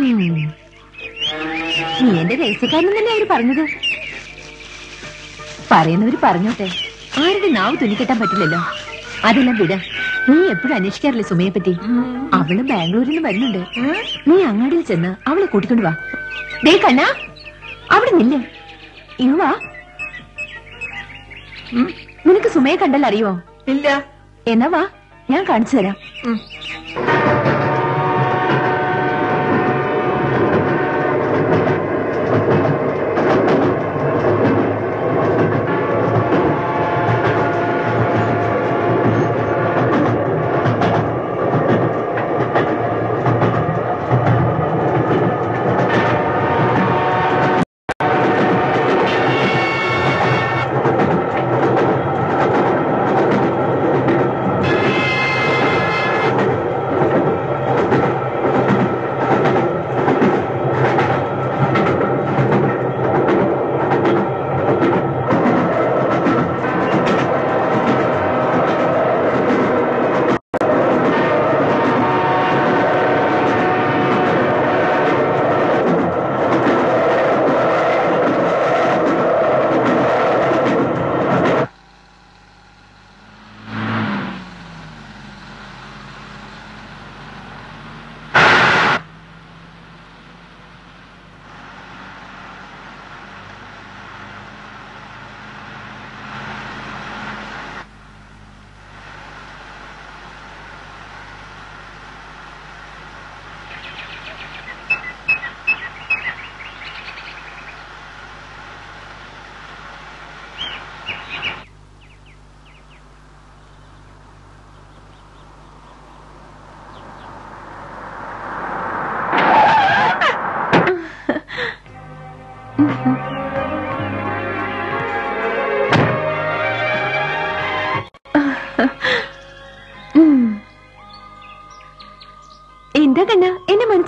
നീ എന്റെ രഹസ്യക്കാരൻ തന്നെ അവര് പറഞ്ഞത് പറയുന്നവര് പറഞ്ഞോട്ടെ ആരുടെ നാവ് തുന്നിക്കെട്ടാൻ പറ്റില്ലല്ലോ അതെല്ലാം വിട നീ എപ്പോഴും അന്വേഷിക്കാറില്ലേ സുമയെ പറ്റി അവള് ബാംഗ്ലൂരിൽ നിന്ന് വരുന്നുണ്ട് നീ അങ്ങാടിയിൽ ചെന്ന് അവളെ കൂട്ടിക്കൊണ്ട് വാ ദേ കണ്ണാ അവിടെ നില്ലേ ഇങ്ങ് വാ ഉം, നിനക്ക് സുമയെ കണ്ടാൽ അറിയോ ഇല്ല എന്നാ വാ ഞാൻ കാണിച്ചു തരാം ഉം.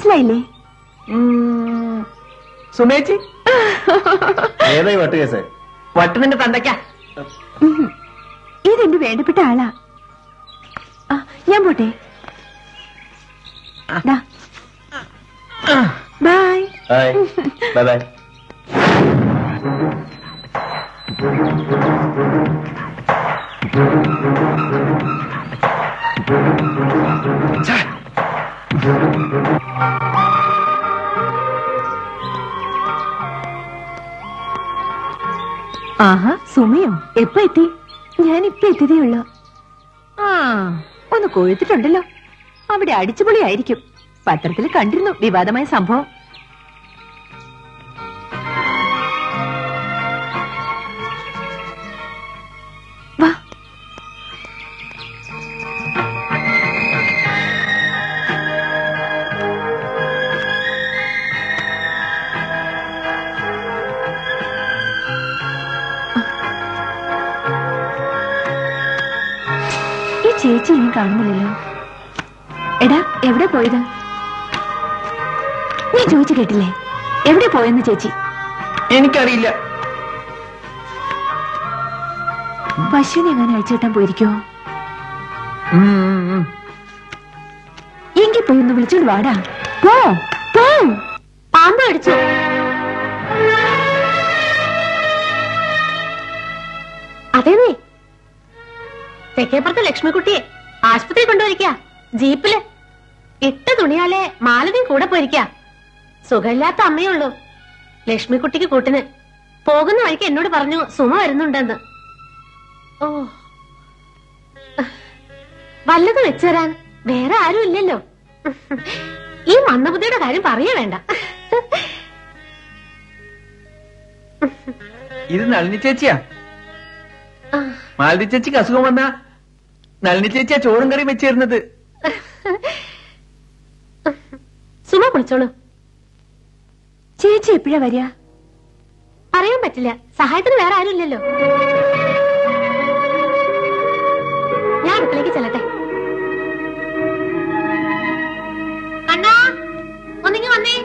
മനസ്സിലായില്ലേ ഉം, സുമേച്ചി ഏതായി വട്ട് കേസ് വട്ടനിന്റെ തന്തയ്ക്ക ഉം. ഇതെന്റെ വേണ്ടപ്പെട്ട ആളാ ആ, ഞാൻ പോട്ടെ ദാ. ബൈ ഹായ് ബൈ ബൈ ആഹാ സുമയോ എപ്പോ എത്തി ഞാൻ ഇപ്പൊ എത്തിയതേ ഉള്ളു ആ ഒന്ന് കൊഴുത്തിട്ടുണ്ടല്ലോ അവിടെ അടിച്ചുപൊളിയായിരിക്കും പത്രത്തിൽ കണ്ടിരുന്നു വിവാദമായ സംഭവം വാ ഈ ചേച്ചി ഇനി കാണുന്നില്ലല്ലോ എടാ എവിടെ പോയത് നീ ചോദിച്ചു കേട്ടില്ലേ എവിടെ പോയെന്ന് ചേച്ചി എനിക്കറിയില്ല പശുവിനെ എങ്ങനെ അഴിച്ചുവിട്ടാൻ പോയിരിക്കോ ഉം, ഉം, ഉം. എങ്കിൽ പോയി ഒന്ന് വിളിച്ചോണ്ട് വാടാ പോ പോ പാമ്പ് കടിച്ചു അതേന്നേ തെക്കേപ്പുറത്തെ ലക്ഷ്മിക്കുട്ടിയെ ആശുപത്രി കൊണ്ടുപോയിരിക്ക ജീപ്പില് ഇട്ട തുണിയാലെ മാലതി കൂടെ പോയിരിക്ക സുഖമില്ലാത്ത അമ്മയുള്ളൂ ലക്ഷ്മിക്കുട്ടിക്ക് കൂട്ടിന് പോകുന്ന വഴിക്ക് എന്നോട് പറഞ്ഞു സുമ വരുന്നുണ്ടെന്ന് ഓ വല്ലതും വെച്ചുതരാൻ വേറെ ആരും ഇല്ലല്ലോ ഈ മന്ദബുദ്ധിയുടെ കാര്യം പറയേ വേണ്ട ഇത് നളിനി ചേച്ചിയാ മാലതി ചേച്ചിക്ക് അസുഖം വന്ന നളിനി ചേച്ചിയാ ചോറും കറിയും വെച്ചിരുന്നത് സുമ കുളിച്ചോളൂ ചേച്ചി എപ്പോഴാ വരിക പറയാൻ പറ്റില്ല സഹായത്തിന് വേറെ ആരും ഇല്ലല്ലോ ഞാൻ അടുക്കളേക്ക് ചെല്ലട്ടെ അണ്ണാ ഒന്നിങ്ങി വന്നേ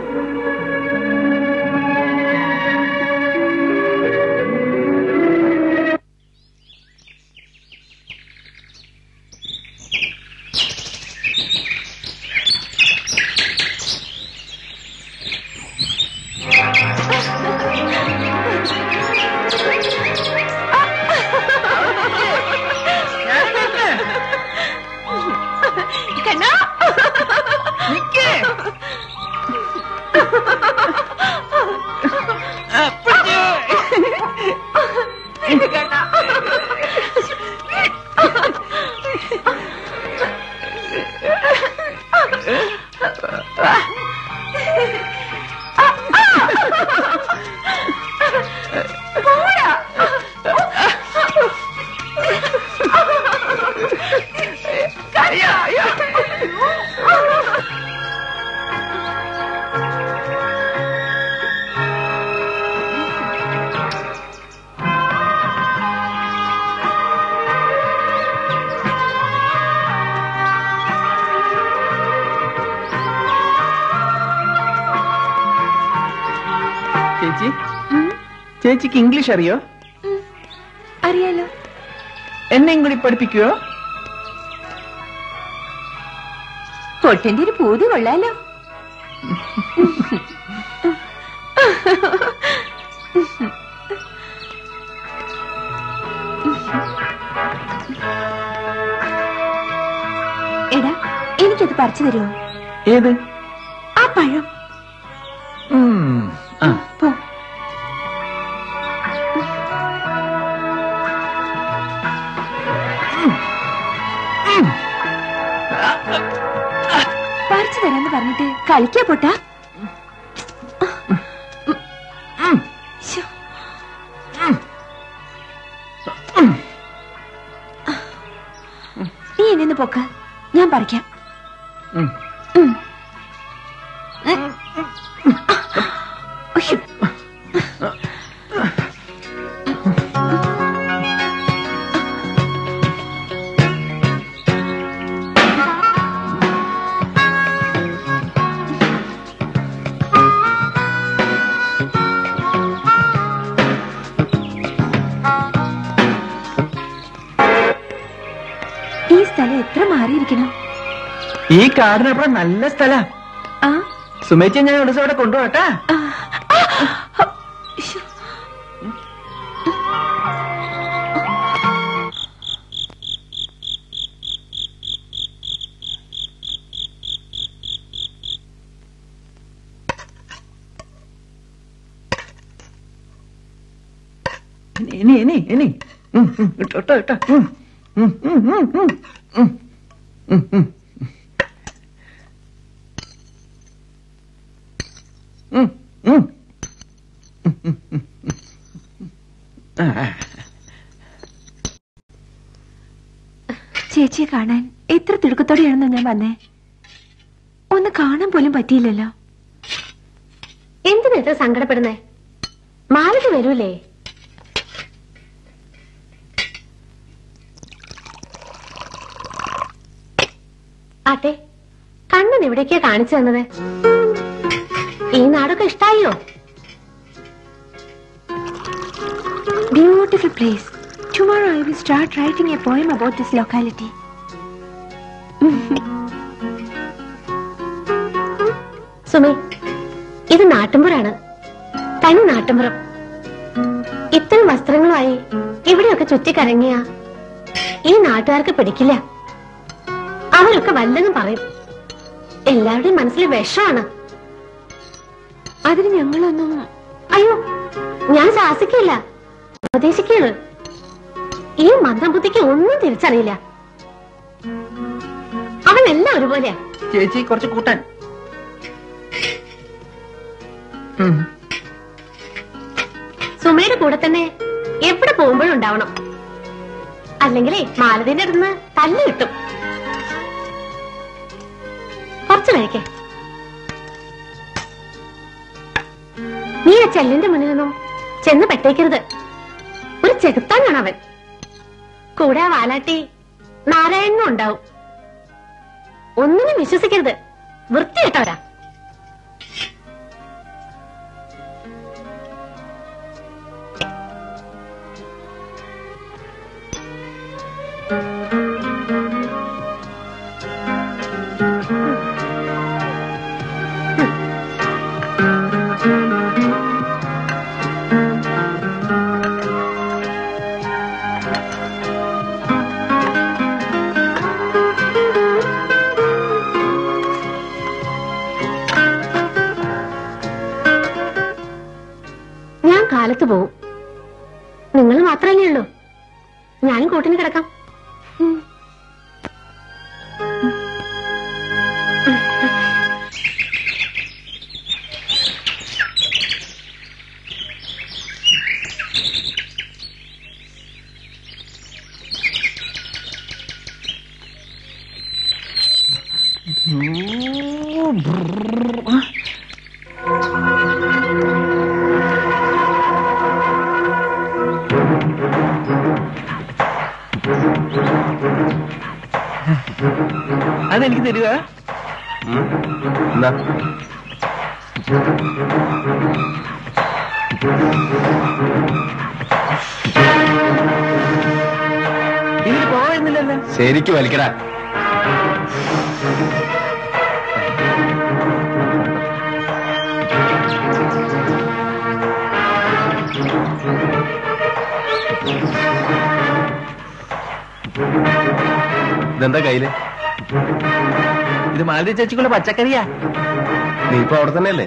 ചേച്ചി ചേച്ചിക്ക് ഇംഗ്ലീഷ് അറിയോ അറിയാലോ എന്നെയും കൂടി പഠിപ്പിക്കുവോ പൊട്ടന്റെ ഒരു പൂതി കൊള്ളാലോ എടാ എനിക്കത് പറിച്ചു തരുമോ ഏത് ആ പഴം ഉം, ആ പോ പറിച്ചു തരാന്ന് പറഞ്ഞിട്ട് കളിക്കാ പൊട്ടാ ശ്ശോ. നീ എന്നെ പൊക്ക ഞാൻ പറിക്കാം ഉം. ഉം. ഉയ്യോ. കാണിക്കണം ഈ കാടിനപ്പുറം നല്ല സ്ഥലാ ആ സുമേച്ചി ഞാൻ ഒരു ദിവസം അവിടെ കൊണ്ടുപോകട്ടാ ആ, ആ, ശ്ശോ. ഇനി ഇനി ഇനി ഉം, ഉം, ഇട്ടോ ഇട്ടോ ഇട്ടോ ഉം, ഉം, ഉം, ഉം, ഉം, ഉം, ഉം, ഉം. ഉം, ഉം. ആ, ആ. ചേച്ചിയെ കാണാൻ എത്ര തിടുക്കത്തോടെയാണെന്ന് ഞാൻ വന്നേ ഒന്ന് കാണാൻ പോലും പറ്റിയില്ലല്ലോ എന്തിനാ ഇത്ര സങ്കടപ്പെടുന്നേ മാലതി വരൂലേ ആട്ടെ കണ്ണൻ എവിടേക്കാ കാണിച്ചു തന്നത് ഈ നാടൊക്കെ ഇഷ്ടായോ beautiful place tomorrow I will start writing a poem about this locality Sumi ഇത് നാട്ടുമ്പുറാണ് തനി നാട്ടുമ്പുറം ഇത്തരം വസ്ത്രങ്ങളുമായി ഇവിടെയൊക്കെ ചുറ്റിക്കറങ്ങിയ ഈ നാട്ടുകാർക്ക് പിടിക്കില്ല അവരൊക്കെ വല്ലതും പറയും എല്ലാവരുടെയും മനസ്സിൽ വിഷമാണ് അതിന് ഞങ്ങളൊന്നും അയ്യോ ഞാൻ ശാസിക്കില്ല ഉപദേശിക്കുകയാണ് ഈ മന്ദബുദ്ധിക്ക് ഒന്നും തിരിച്ചറിയില്ല അവൻ എല്ലാം ഒരുപോലെയാ ചേച്ചി കുറച്ച് കൂട്ടാൻ ഉം. സുമയുടെ കൂടെ തന്നെ എവിടെ പോകുമ്പോഴും ഉണ്ടാവണം അല്ലെങ്കിലേ മാലതിന്റെ അടുത്ത് തല്ല് കിട്ടും കുറച്ച് കഴിക്കേ നീ ആ ചെല്ലിന്റെ മുന്നിൽ നിന്നും ചെന്ന് പെട്ടേക്കരുത് ഒരു ചെകുത്താനാണ് അവൻ കൂടെ ആ വാലാട്ടി നാരായണനും ഉണ്ടാവും ഒന്നിനും വിശ്വസിക്കരുത് വൃത്തികെട്ടവരാ ഞാൻ കാലത്ത് പോവും നിങ്ങൾ മാത്രമല്ലേ ഉള്ളൂ ഞാനും കൂട്ടിന് കിടക്കാം അതെനിക്ക് തരിക ഉം. എന്നാ ഇതിന് പോവായിരുന്നില്ലല്ലോ ശരിക്ക് വലിക്കടാ ഇതെന്താ കയ്യില് ഇത് മാലതി ചേച്ചിക്കുള്ള പച്ചക്കറിയാ നീ ഇപ്പൊ അവിടെ തന്നെയല്ലേ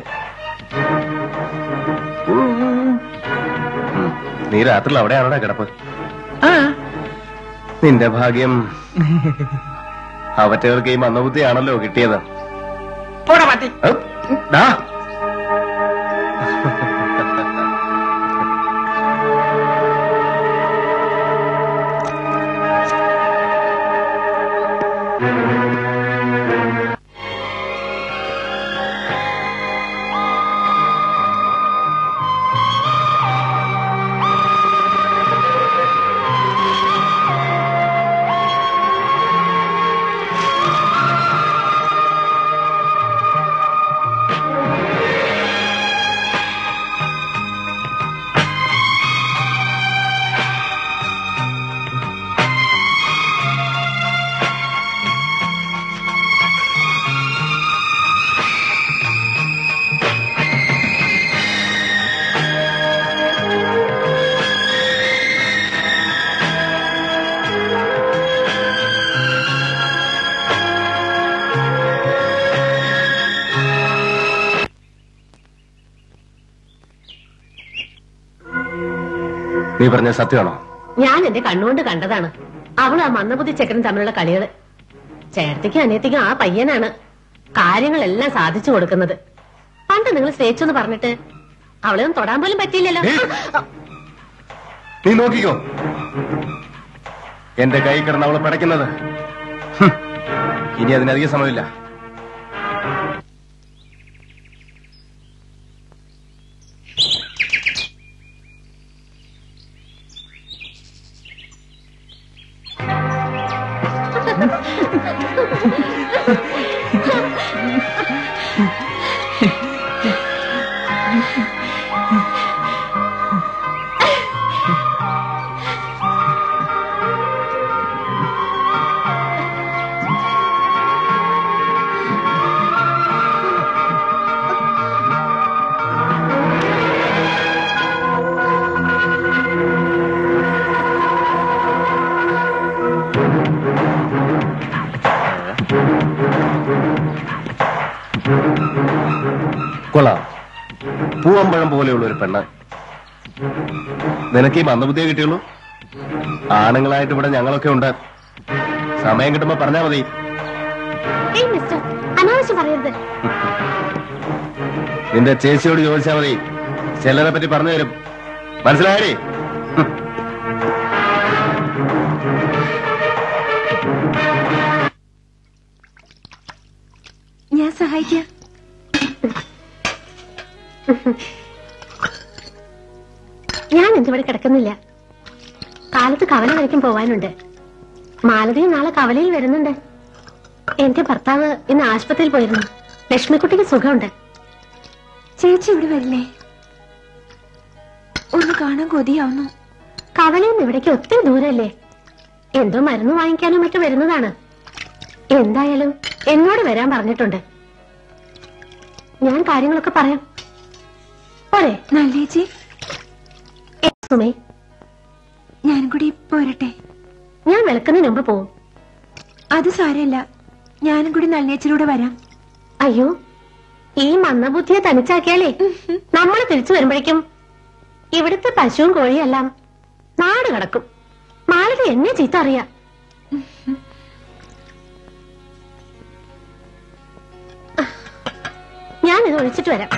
ഉം. നീ രാത്രിയിൽ അവിടെയാണോടാ കിടപ്പ് ആ നിന്റെ ഭാഗ്യം അവറ്റകൾക്ക് ഈ മന്ദബുദ്ധിയാണല്ലോ കിട്ടിയത് പോടാ പാറ്റി ഔ, ഡാ. നീ പറഞ്ഞ സത്യമാണോ ഞാൻ എന്റെ കണ്ണുകൊണ്ട് കണ്ടതാണ് അവളും ആ മന്ദബുദ്ധി ചെക്കനും തമ്മിലുള്ള കളികള് ചേട്ടത്തിക്കും അനിയത്തിക്കും ആ പയ്യനാണ് കാര്യങ്ങളെല്ലാം സാധിച്ചു കൊടുക്കുന്നത് പണ്ട് നിങ്ങൾ സ്നേഹിച്ചെന്ന് പറഞ്ഞിട്ട് അവളെ ഒന്നും തൊടാൻ പോലും പറ്റിയില്ലല്ലോ ഏ? നീ നോക്കിക്കോ എന്റെ കൈ കിടന്ന് അവള് പടയ്ക്കുന്നത് ഹും. ഇനി അതിനധികം സമയമില്ല കൊള്ളാം പൂവമ്പഴം പോലെയുള്ള ഒരു പെണ്ണ് നിനക്ക് ഈ മന്ദബുദ്ധിയെ കിട്ടിയുള്ളൂ ആണുങ്ങളായിട്ട് ഇവിടെ ഞങ്ങളൊക്കെ ഉണ്ട് സമയം കിട്ടുമ്പോ പറഞ്ഞാ മതി ഏയ് മിസ്റ്റർ അനാവശ്യം പറയരുത് നിന്റെ ചേച്ചിയോട് ചോദിച്ചാ മതി ചിലരെ പറ്റി പറഞ്ഞു തരും മനസ്സിലായേ ഞാൻ സഹായിക്കാം ഞാൻ എന്തിവിടെ കിടക്കുന്നില്ല കാലത്ത് കവല വരയ്ക്കും പോവാനുണ്ട് മാലതിയും നാളെ കവലയിൽ വരുന്നുണ്ട് എന്റെ ഭർത്താവ് ഇന്ന് ആശുപത്രിയിൽ പോയിരുന്നു ലക്ഷ്മിക്കുട്ടിക്ക് സുഖമുണ്ട് ചേച്ചി ഇവിടെ വരില്ലേ ഒന്ന് കാണാൻ കൊതിയാവുന്നു കവലയിൽ നിന്ന് ഇവിടേക്ക് ഒത്തിരി ദൂരല്ലേ എന്തോ മരുന്ന് വാങ്ങിക്കാനോ മറ്റോ വരുന്നതാണ് എന്തായാലും എന്നോട് വരാൻ പറഞ്ഞിട്ടുണ്ട് ഞാൻ കാര്യങ്ങളൊക്കെ പറയാം പോരെ നല്ലേച്ചി ഏ, സുമേ ഞാനും കൂടി പോരട്ടെ ഞാൻ വിളക്കുന്നതിന് മുമ്പ് പോവും അത് സാരമില്ല ഞാനും കൂടി നല്ലേച്ചിലൂടെ വരാം അയ്യോ ഈ മന്ദബുദ്ധിയെ തനിച്ചാക്കിയാലേ നമ്മൾ തിരിച്ചു വരുമ്പോഴേക്കും ഇവിടുത്തെ പശുവും കോഴിയെല്ലാം നാട് കടക്കും മാലതി എന്നെ ചീത്ത അറിയാം ഞാനിത് ഒഴിച്ചിട്ട് വരാം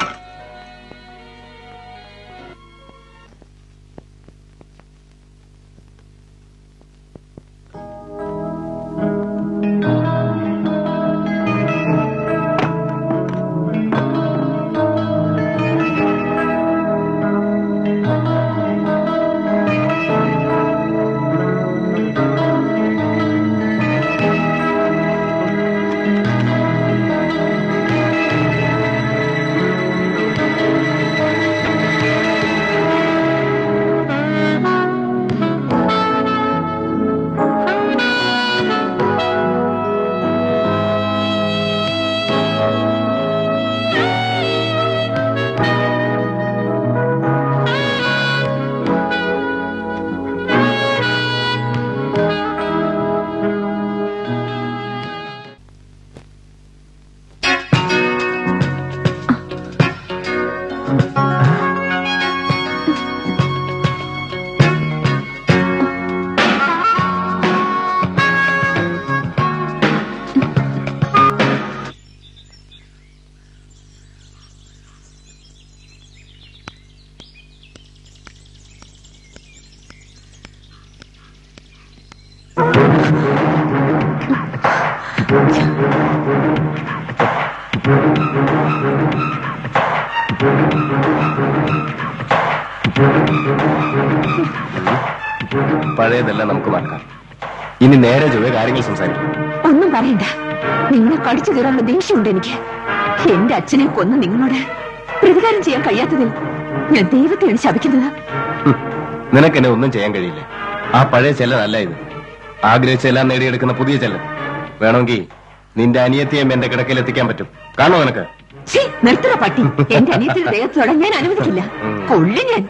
പഴയതെല്ലാം നമുക്ക് മറക്കാം ഇനി നേരെ ചൊവ്വേ കാര്യങ്ങൾ സംസാരിക്കും ഒന്നും പറയണ്ട നിങ്ങളെ കടിച്ചു കയറാനുള്ള ദേഷ്യമുണ്ട് എനിക്ക് എന്റെ അച്ഛനെ കൊന്ന് നിങ്ങളോട് പ്രതികാരം ചെയ്യാൻ കഴിയാത്തതിൽ ഞാൻ ദൈവത്തെയാണ് ശപിക്കുന്നത് ഹും. നിനക്കെന്നെ ഒന്നും ചെയ്യാൻ കഴിയില്ല ആ പഴയ ചെല്ലനല്ല ഇത് ആഗ്രഹിച്ചെല്ലാം നേടിയെടുക്കുന്ന പുതിയ ചെല്ലൻ വേണമെങ്കിൽ നിന്റെ അനിയത്തിയും എന്റെ കിടക്കയിൽ എത്തിക്കാൻ പറ്റും കാണോ നിനക്ക് ഛീ, നിർത്തണ പട്ടി എന്റെ അനിയത്തിന്റെ ദേഹത്തോടെ ഞാൻ അനുവദിക്കില്ല കൊള്ളു ഞാൻ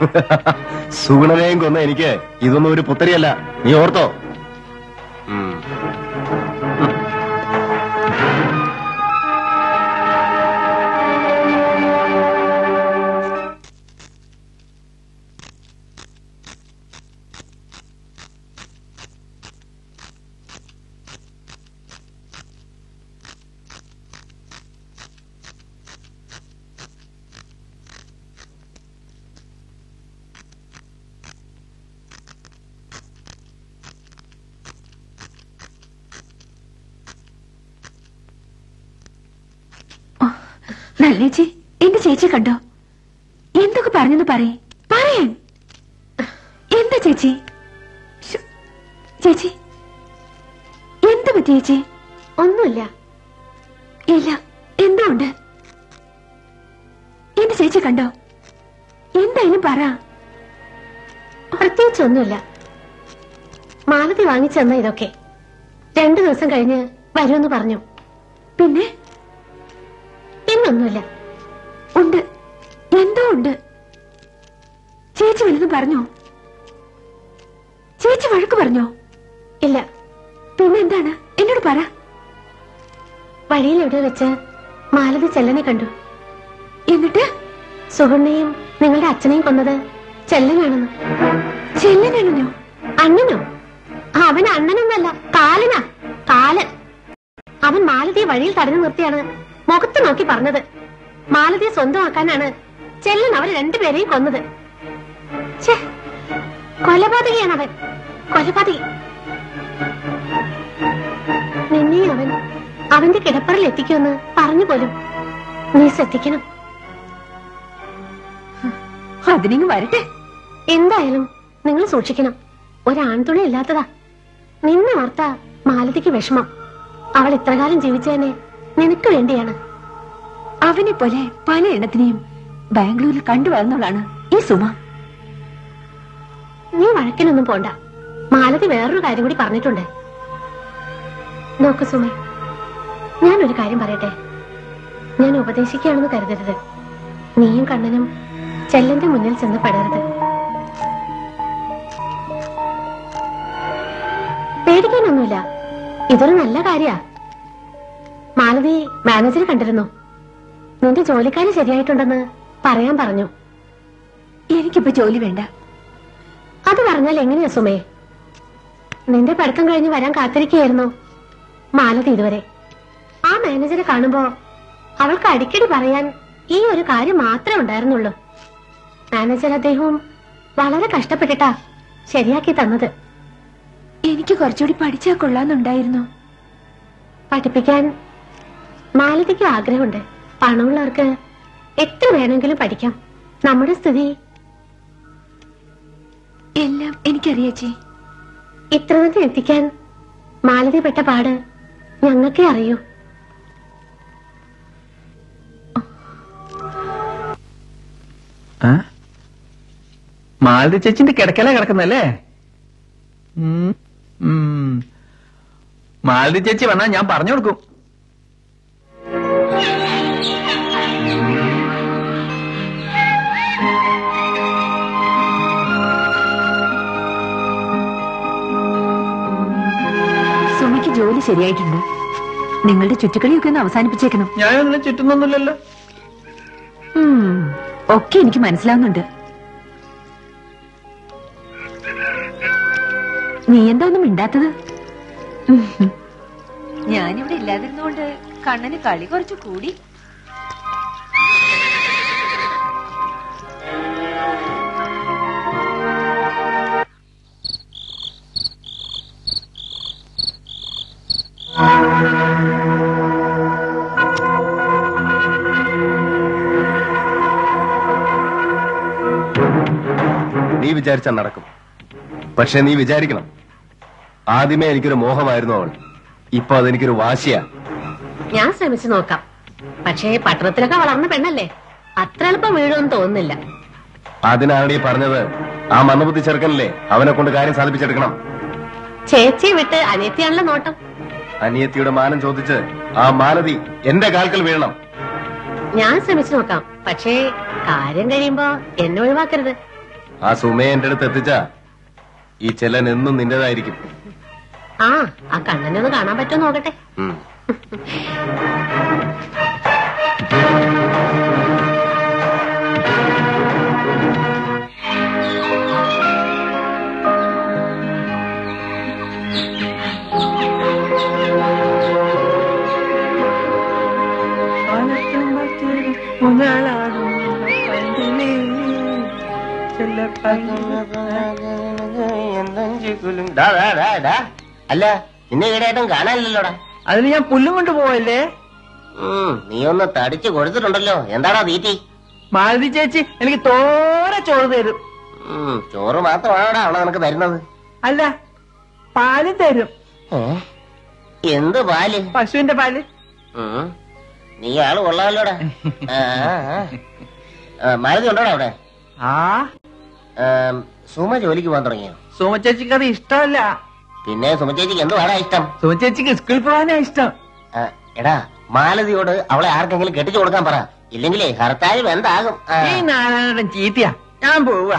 സുഗുണനെയും കൊന്ന എനിക്ക് ഇതൊന്നും ഒരു പുത്തരിയല്ല നീ ഓർത്തോ ഉം. നല്ലേച്ചി എന്റെ ചേച്ചി കണ്ടോ എന്തൊക്കെ പറഞ്ഞെന്ന് പറയേ പറയാൻ എന്താ ചേച്ചി ശ്ശോ. ചേച്ചി എന്ത് പറ്റി ചേച്ചി ഒന്നുമില്ല ഇല്ല എന്താ ഉണ്ട് എന്റെ ചേച്ചി കണ്ടോ എന്തായാലും പറ പ്രത്യേകിച്ച് ഒന്നുമില്ല മാലതി വാങ്ങിച്ചെന്ന ഇതൊക്കെ രണ്ടു ദിവസം കഴിഞ്ഞ് വരുമെന്ന് പറഞ്ഞു പിന്നെ പിന്നൊന്നുമില്ല ഉണ്ട് എന്തോ ഉണ്ട് ചേച്ചി വലുതും പറഞ്ഞോ ചേച്ചി വഴക്ക് പറഞ്ഞോ ഇല്ല പിന്നെ എന്താണ് എന്നോട് പറ വഴിയിൽ എവിടെ വെച്ച് മാലതി ചെല്ലനെ കണ്ടു എന്നിട്ട് സുഗുണ്ണയും നിങ്ങളുടെ അച്ഛനെയും കൊന്നത് ചെല്ലനാണെന്ന് ചെല്ലനോ അണ്ണനോ അവൻ അണ്ണനൊന്നല്ല കാലനാ കാലൻ അവൻ മാലതിയെ വഴിയിൽ തടഞ്ഞു നിർത്തിയാണ് മുഖത്ത് നോക്കി പറഞ്ഞത് മാലതിയെ സ്വന്തമാക്കാനാണ് ചെല്ലൻ അവർ രണ്ടുപേരെയും കൊന്നത് ഛേ, കൊലപാതകയാണ് അവൻ കൊലപാതകി നിന്നെ അവൻ അവന്റെ കിടപ്പറയിൽ എത്തിക്കുമെന്ന് പറഞ്ഞു പോലും നീ ശ്രദ്ധിക്കണം അതിനിങ്ങ് വരട്ടെ എന്തായാലും നിങ്ങൾ സൂക്ഷിക്കണം ഒരാൺതുണി ഇല്ലാത്തതാ നിന്നെ ഓർത്ത മാലതിക്ക് വിഷമം അവൾ ഇത്രകാലം ജീവിച്ചതന്നെ നിനക്ക് വേണ്ടിയാണ് അവനെ പോലെ പല എണ്ണത്തിനെയും ബാംഗ്ലൂരിൽ കണ്ടുവരുന്നവളാണ് ഈ സുമ നീ വഴക്കിനൊന്നും പോണ്ട മാലതി വേറൊരു കാര്യം കൂടി പറഞ്ഞിട്ടുണ്ട് നോക്ക് സുമേ ഞാനൊരു കാര്യം പറയട്ടെ ഞാൻ ഉപദേശിക്കുകയാണെന്ന് കരുതരുത് നീയും കണ്ണനും ചെല്ലന്റെ മുന്നിൽ ചെന്ന് പെടരുത് പേടിക്കാനൊന്നുമില്ല ഇതൊരു നല്ല കാര്യാ മാലതി മാനേജറെ കണ്ടിരുന്നു നിന്റെ ജോലിക്കാരി ശരിയായിട്ടുണ്ടെന്ന് പറയാൻ പറഞ്ഞു എനിക്കിപ്പോ ജോലി വേണ്ട അത് പറഞ്ഞാൽ എങ്ങനെയാ സുമേ നിന്റെ പഠിത്തം കഴിഞ്ഞ് വരാൻ കാത്തിരിക്കുകയായിരുന്നു മാലതി ഇതുവരെ ആ മാനേജറെ കാണുമ്പോ അവൾക്ക് അടിക്കടി പറയാൻ ഈ ഒരു കാര്യം മാത്രമേ ഉണ്ടായിരുന്നുള്ളൂ മാനേജർ അദ്ദേഹവും വളരെ കഷ്ടപ്പെട്ടിട്ടാ ശരിയാക്കി തന്നത് എനിക്ക് കുറച്ചുകൂടി പഠിച്ചാൽ കൊള്ളാന്നുണ്ടായിരുന്നു പഠിപ്പിക്കാൻ മാലതിക്ക് ആഗ്രഹമുണ്ട് പണമുള്ളവർക്ക് എത്ര വേണമെങ്കിലും പഠിക്കാം നമ്മുടെ സ്ഥിതി എല്ലാം എനിക്കറിയാച്ചി ഇത്ര ദൂരം എത്തിക്കാൻ മാലതി പെട്ട പാട് ഞങ്ങൾക്കേ അറിയൂ മാലതി ചേച്ചിന്റെ കിടക്കല കിടക്കുന്നല്ലേ ഉം. ഉം. മാലതി ചേച്ചി വന്നാ ഞാൻ പറഞ്ഞു കൊടുക്കും സുമിക്ക് ജോലി ശരിയായിട്ടുണ്ട് നിങ്ങളുടെ ചുറ്റുകളിയൊക്കെ ഒന്ന് അവസാനിപ്പിച്ചേക്കണം ഞാനൊന്നും ചുറ്റുന്നൊന്നുമില്ലല്ലോ ഉം, ഒക്കെ എനിക്ക് മനസ്സിലാവുന്നുണ്ട് നീ എന്താ ഒന്നും മിണ്ടാത്തത് ഞാനിവിടെ ഇല്ലാതിരുന്നോണ്ട് കണ്ണന് കളി കുറച്ച് കൂടി നീ വിചാരിച്ചാൽ നടക്കും പക്ഷെ നീ വിചാരിക്കണം ആദ്യമേ എനിക്കൊരു മോഹമായിരുന്നു അവൾ ഇപ്പൊ അതെനിക്കൊരു വാശിയാ ഞാൻ ശ്രമിച്ചു നോക്കാം പക്ഷേ പട്ടണത്തിലൊക്കെ വളർന്ന പെണ്ണല്ലേ അത്ര എളുപ്പം വീഴുമെന്ന് തോന്നുന്നില്ല അതിനാണ് ഈ പറഞ്ഞത് ആ മന്ദബുദ്ധി ചെറുക്കനല്ലേ അവനെ കൊണ്ട് കാര്യം സാധിപ്പിച്ചെടുക്കണം ചേച്ചിയെ വിട്ട് അനിയത്തിയാണല്ലോ നോട്ടം അനിയത്തിയുടെ മാനം ചോദിച്ച് ആ മാലതി എന്റെ കാൽക്കൽ വീഴണം ഞാൻ ശ്രമിച്ചു നോക്കാം പക്ഷേ കാര്യം കഴിയുമ്പോ എന്നെ ഒഴിവാക്കരുത് ആ സുമയെ എന്റെ അടുത്ത് എത്തിച്ച ഈ ചെല്ലൻ എന്നും നിന്റേതായിരിക്കും ആ ആ കണ്ണനെ ഒന്ന് കാണാൻ പറ്റുമോ നോക്കട്ടെ ഉം. ഡാ, ഡാ, ഡാ, ഡാ. അല്ല നിന്നെ ഈടായിട്ടും കാണാനില്ലല്ലോടാ അതിന് ഞാൻ പുല്ലും കൊണ്ട് പോവല്ലേ ഉം, നീ ഒന്ന് തടിച്ചു കൊടുത്തിട്ടുണ്ടല്ലോ എന്താടാ തീറ്റി മാലതി ചേച്ചി എനിക്ക് തോരെ ചോറ് തരും ഉം, ചോറ് മാത്രമാണോടാ അവളെ നിനക്ക് തരുന്നത് അല്ല പാല് തരും ഏ? എന്ത് പാല് പശുവിന്റെ പാല് ഉം. നീ ആള് കൊള്ളാമല്ലോടാ ആ, ആ, ആ. ആ, മാലതി ഉണ്ടോടാ അവിടെ ആ ഏം, സുമ ജോലിക്ക് പോകാൻ തുടങ്ങിയോ സുമ ചേച്ചിക്ക് അത് ഇഷ്ടമല്ല പിന്നെ സുമ ചേച്ചിക്ക് എന്ത് പാടാ ഇഷ്ടം സുമ ചേച്ചിക്ക് സ്കൂളിൽ പോകാനാ ഇഷ്ടം ആ, എടാ മാലതിയോട് അവളെ ആർക്കെങ്കിലും കെട്ടിച്ചു കൊടുക്കാൻ പറ ഇല്ലെങ്കിലേ ഹർത്താൽ എന്താകും ഈ നാരായണൻ ചീത്തയാ ഞാൻ പോവുക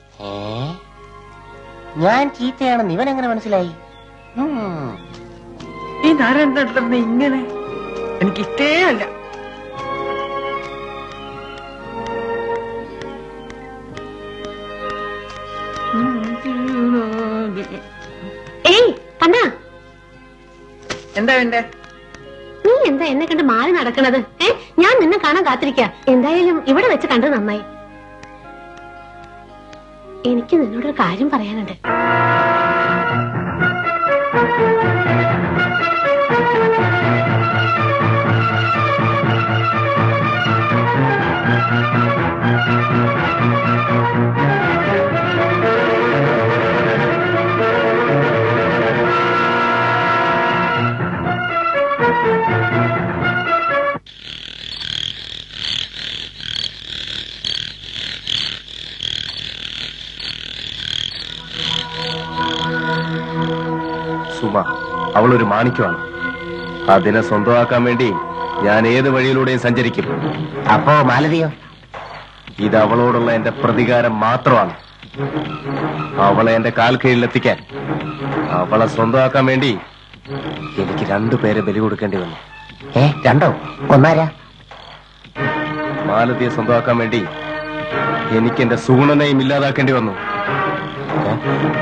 ഞാൻ ചീത്തയാണെന്ന് ഇവൻ എങ്ങനെ മനസ്സിലായി ഉം. ഈ നാരായണൻ ഇങ്ങനെ എനിക്കിഷ്ടേ അല്ല ഏയ് കണ്ണാ എന്താ വേണ്ടേ നീ എന്താ എന്നെ കണ്ട് മാറി നടക്കണത് ഏ ഞാൻ നിന്നെ കാണാൻ കാത്തിരിക്ക എന്തായാലും ഇവിടെ വെച്ച് കണ്ടത് നന്നായി എനിക്ക് നിന്നോടൊരു കാര്യം പറയാനുണ്ട് സുമ അവളൊരു മാണിക്യമാണ് അതിനെ സ്വന്തമാക്കാൻ വേണ്ടി ഞാൻ ഏത് വഴിയിലൂടെയും സഞ്ചരിക്കും അപ്പോ മാലതിയോ ഇത് അവളോടുള്ള എന്റെ പ്രതികാരം മാത്രമാണ് അവളെ എന്റെ കാൽ കീഴിലെത്തിക്കാൻ അവളെ സ്വന്തമാക്കാൻ വേണ്ടി എനിക്ക് രണ്ടുപേരെ ബലി കൊടുക്കേണ്ടി വന്നു ഏ രണ്ടോ ഒന്നാരാ മാലതിയെ സ്വന്തമാക്കാൻ വേണ്ടി എനിക്ക് എന്റെ സൂണനെയും ഇല്ലാതാക്കേണ്ടി വന്നു ഏ?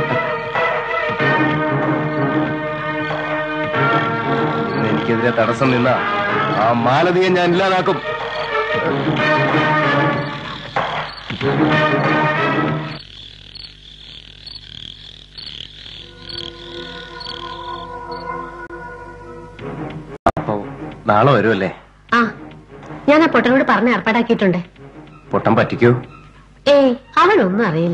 ഇന്ന് എനിക്കെതിരെ തടസ്സം നിന്ന ആ മാലതിയെ ഞാൻ ഇല്ലാതാക്കും അപ്പോ നാളെ വരുമല്ലേ ആ ഞാൻ ആ പൊട്ടനോട് പറഞ്ഞ് ഏർപ്പാടാക്കിയിട്ടുണ്ട് പൊട്ടം പറ്റിക്കൂ ഏയ് അവളൊന്നും അറിയില്ല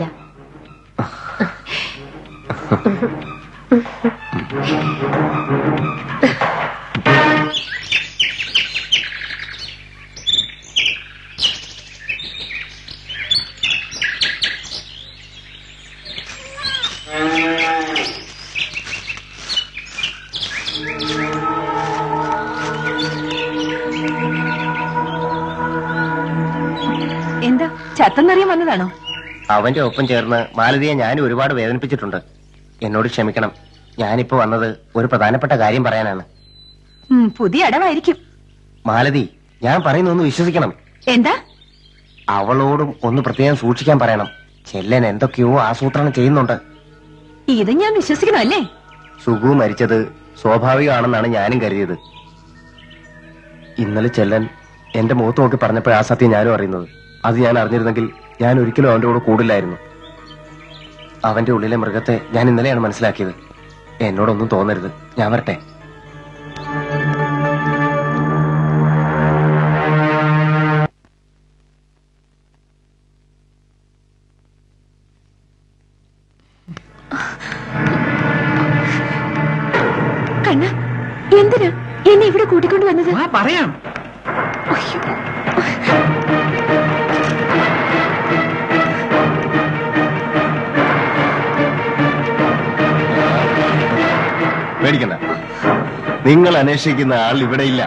എന്താ ചത്തന്നറിയാൻ വന്നതാണോ അവന്റെ ഒപ്പം ചേർന്ന് മാലതിയെ ഞാൻ ഒരുപാട് വേദനിപ്പിച്ചിട്ടുണ്ട് എന്നോട് ക്ഷമിക്കണം ഞാനിപ്പോ വന്നത് ഒരു പ്രധാനപ്പെട്ട കാര്യം പറയാനാണ് ഉം, പുതിയ അടവായിരിക്കും മാലതി ഞാൻ പറയുന്ന ഒന്ന് വിശ്വസിക്കണം എന്താ അവളോടും ഒന്ന് പ്രത്യേകം സൂക്ഷിക്കാൻ പറയണം ചെല്ലൻ എന്തൊക്കെയോ ആസൂത്രണം ചെയ്യുന്നുണ്ട് ഇത് ഞാൻ വിശ്വസിക്കണോ അല്ലേ സുഖു മരിച്ചത് സ്വാഭാവികമാണെന്നാണ് ഞാനും കരുതിയത് ഇന്നലെ ചെല്ലൻ എന്റെ മുഖത്ത് നോക്കി പറഞ്ഞപ്പോൾ ആ സത്യം ഞാനും അറിയുന്നത് അത് ഞാൻ അറിഞ്ഞിരുന്നെങ്കിൽ ഞാൻ ഒരിക്കലും അവന്റെ കൂടെ കൂടില്ലായിരുന്നു അവന്റെ ഉള്ളിലെ മൃഗത്തെ ഞാൻ ഇന്നലെയാണ് മനസ്സിലാക്കിയത് എന്നോടൊന്നും തോന്നരുത് ഞാൻ വരട്ടെ കണ്ണ എന്തിനാ എന്നെ ഇവിടെ കൂട്ടിക്കൊണ്ട് വന്നത് ആ പറയാം അയ്യോ. പേടിക്കണ്ട നിങ്ങൾ അന്വേഷിക്കുന്ന ആൾ ഇവിടെ ഇല്ല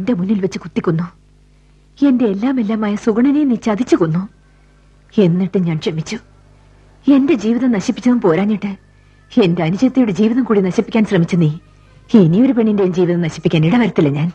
എന്റെ മുന്നിൽ വെച്ച് കുത്തിക്കൊന്നു എന്റെ എല്ലാം എല്ലാമായ സുഗുണനെ നീ ചതിച്ചു കൊന്നു എന്നിട്ട് ഞാൻ ക്ഷമിച്ചു എന്റെ ജീവിതം നശിപ്പിച്ചതും പോരാഞ്ഞിട്ട് എന്റെ അനുജത്തിയുടെ ജീവിതം കൂടി നശിപ്പിക്കാൻ ശ്രമിച്ച നീ ഇനിയൊരു പെണ്ണിന്റെയും ജീവിതം നശിപ്പിക്കാൻ ഇടവരത്തില്ല ഞാൻ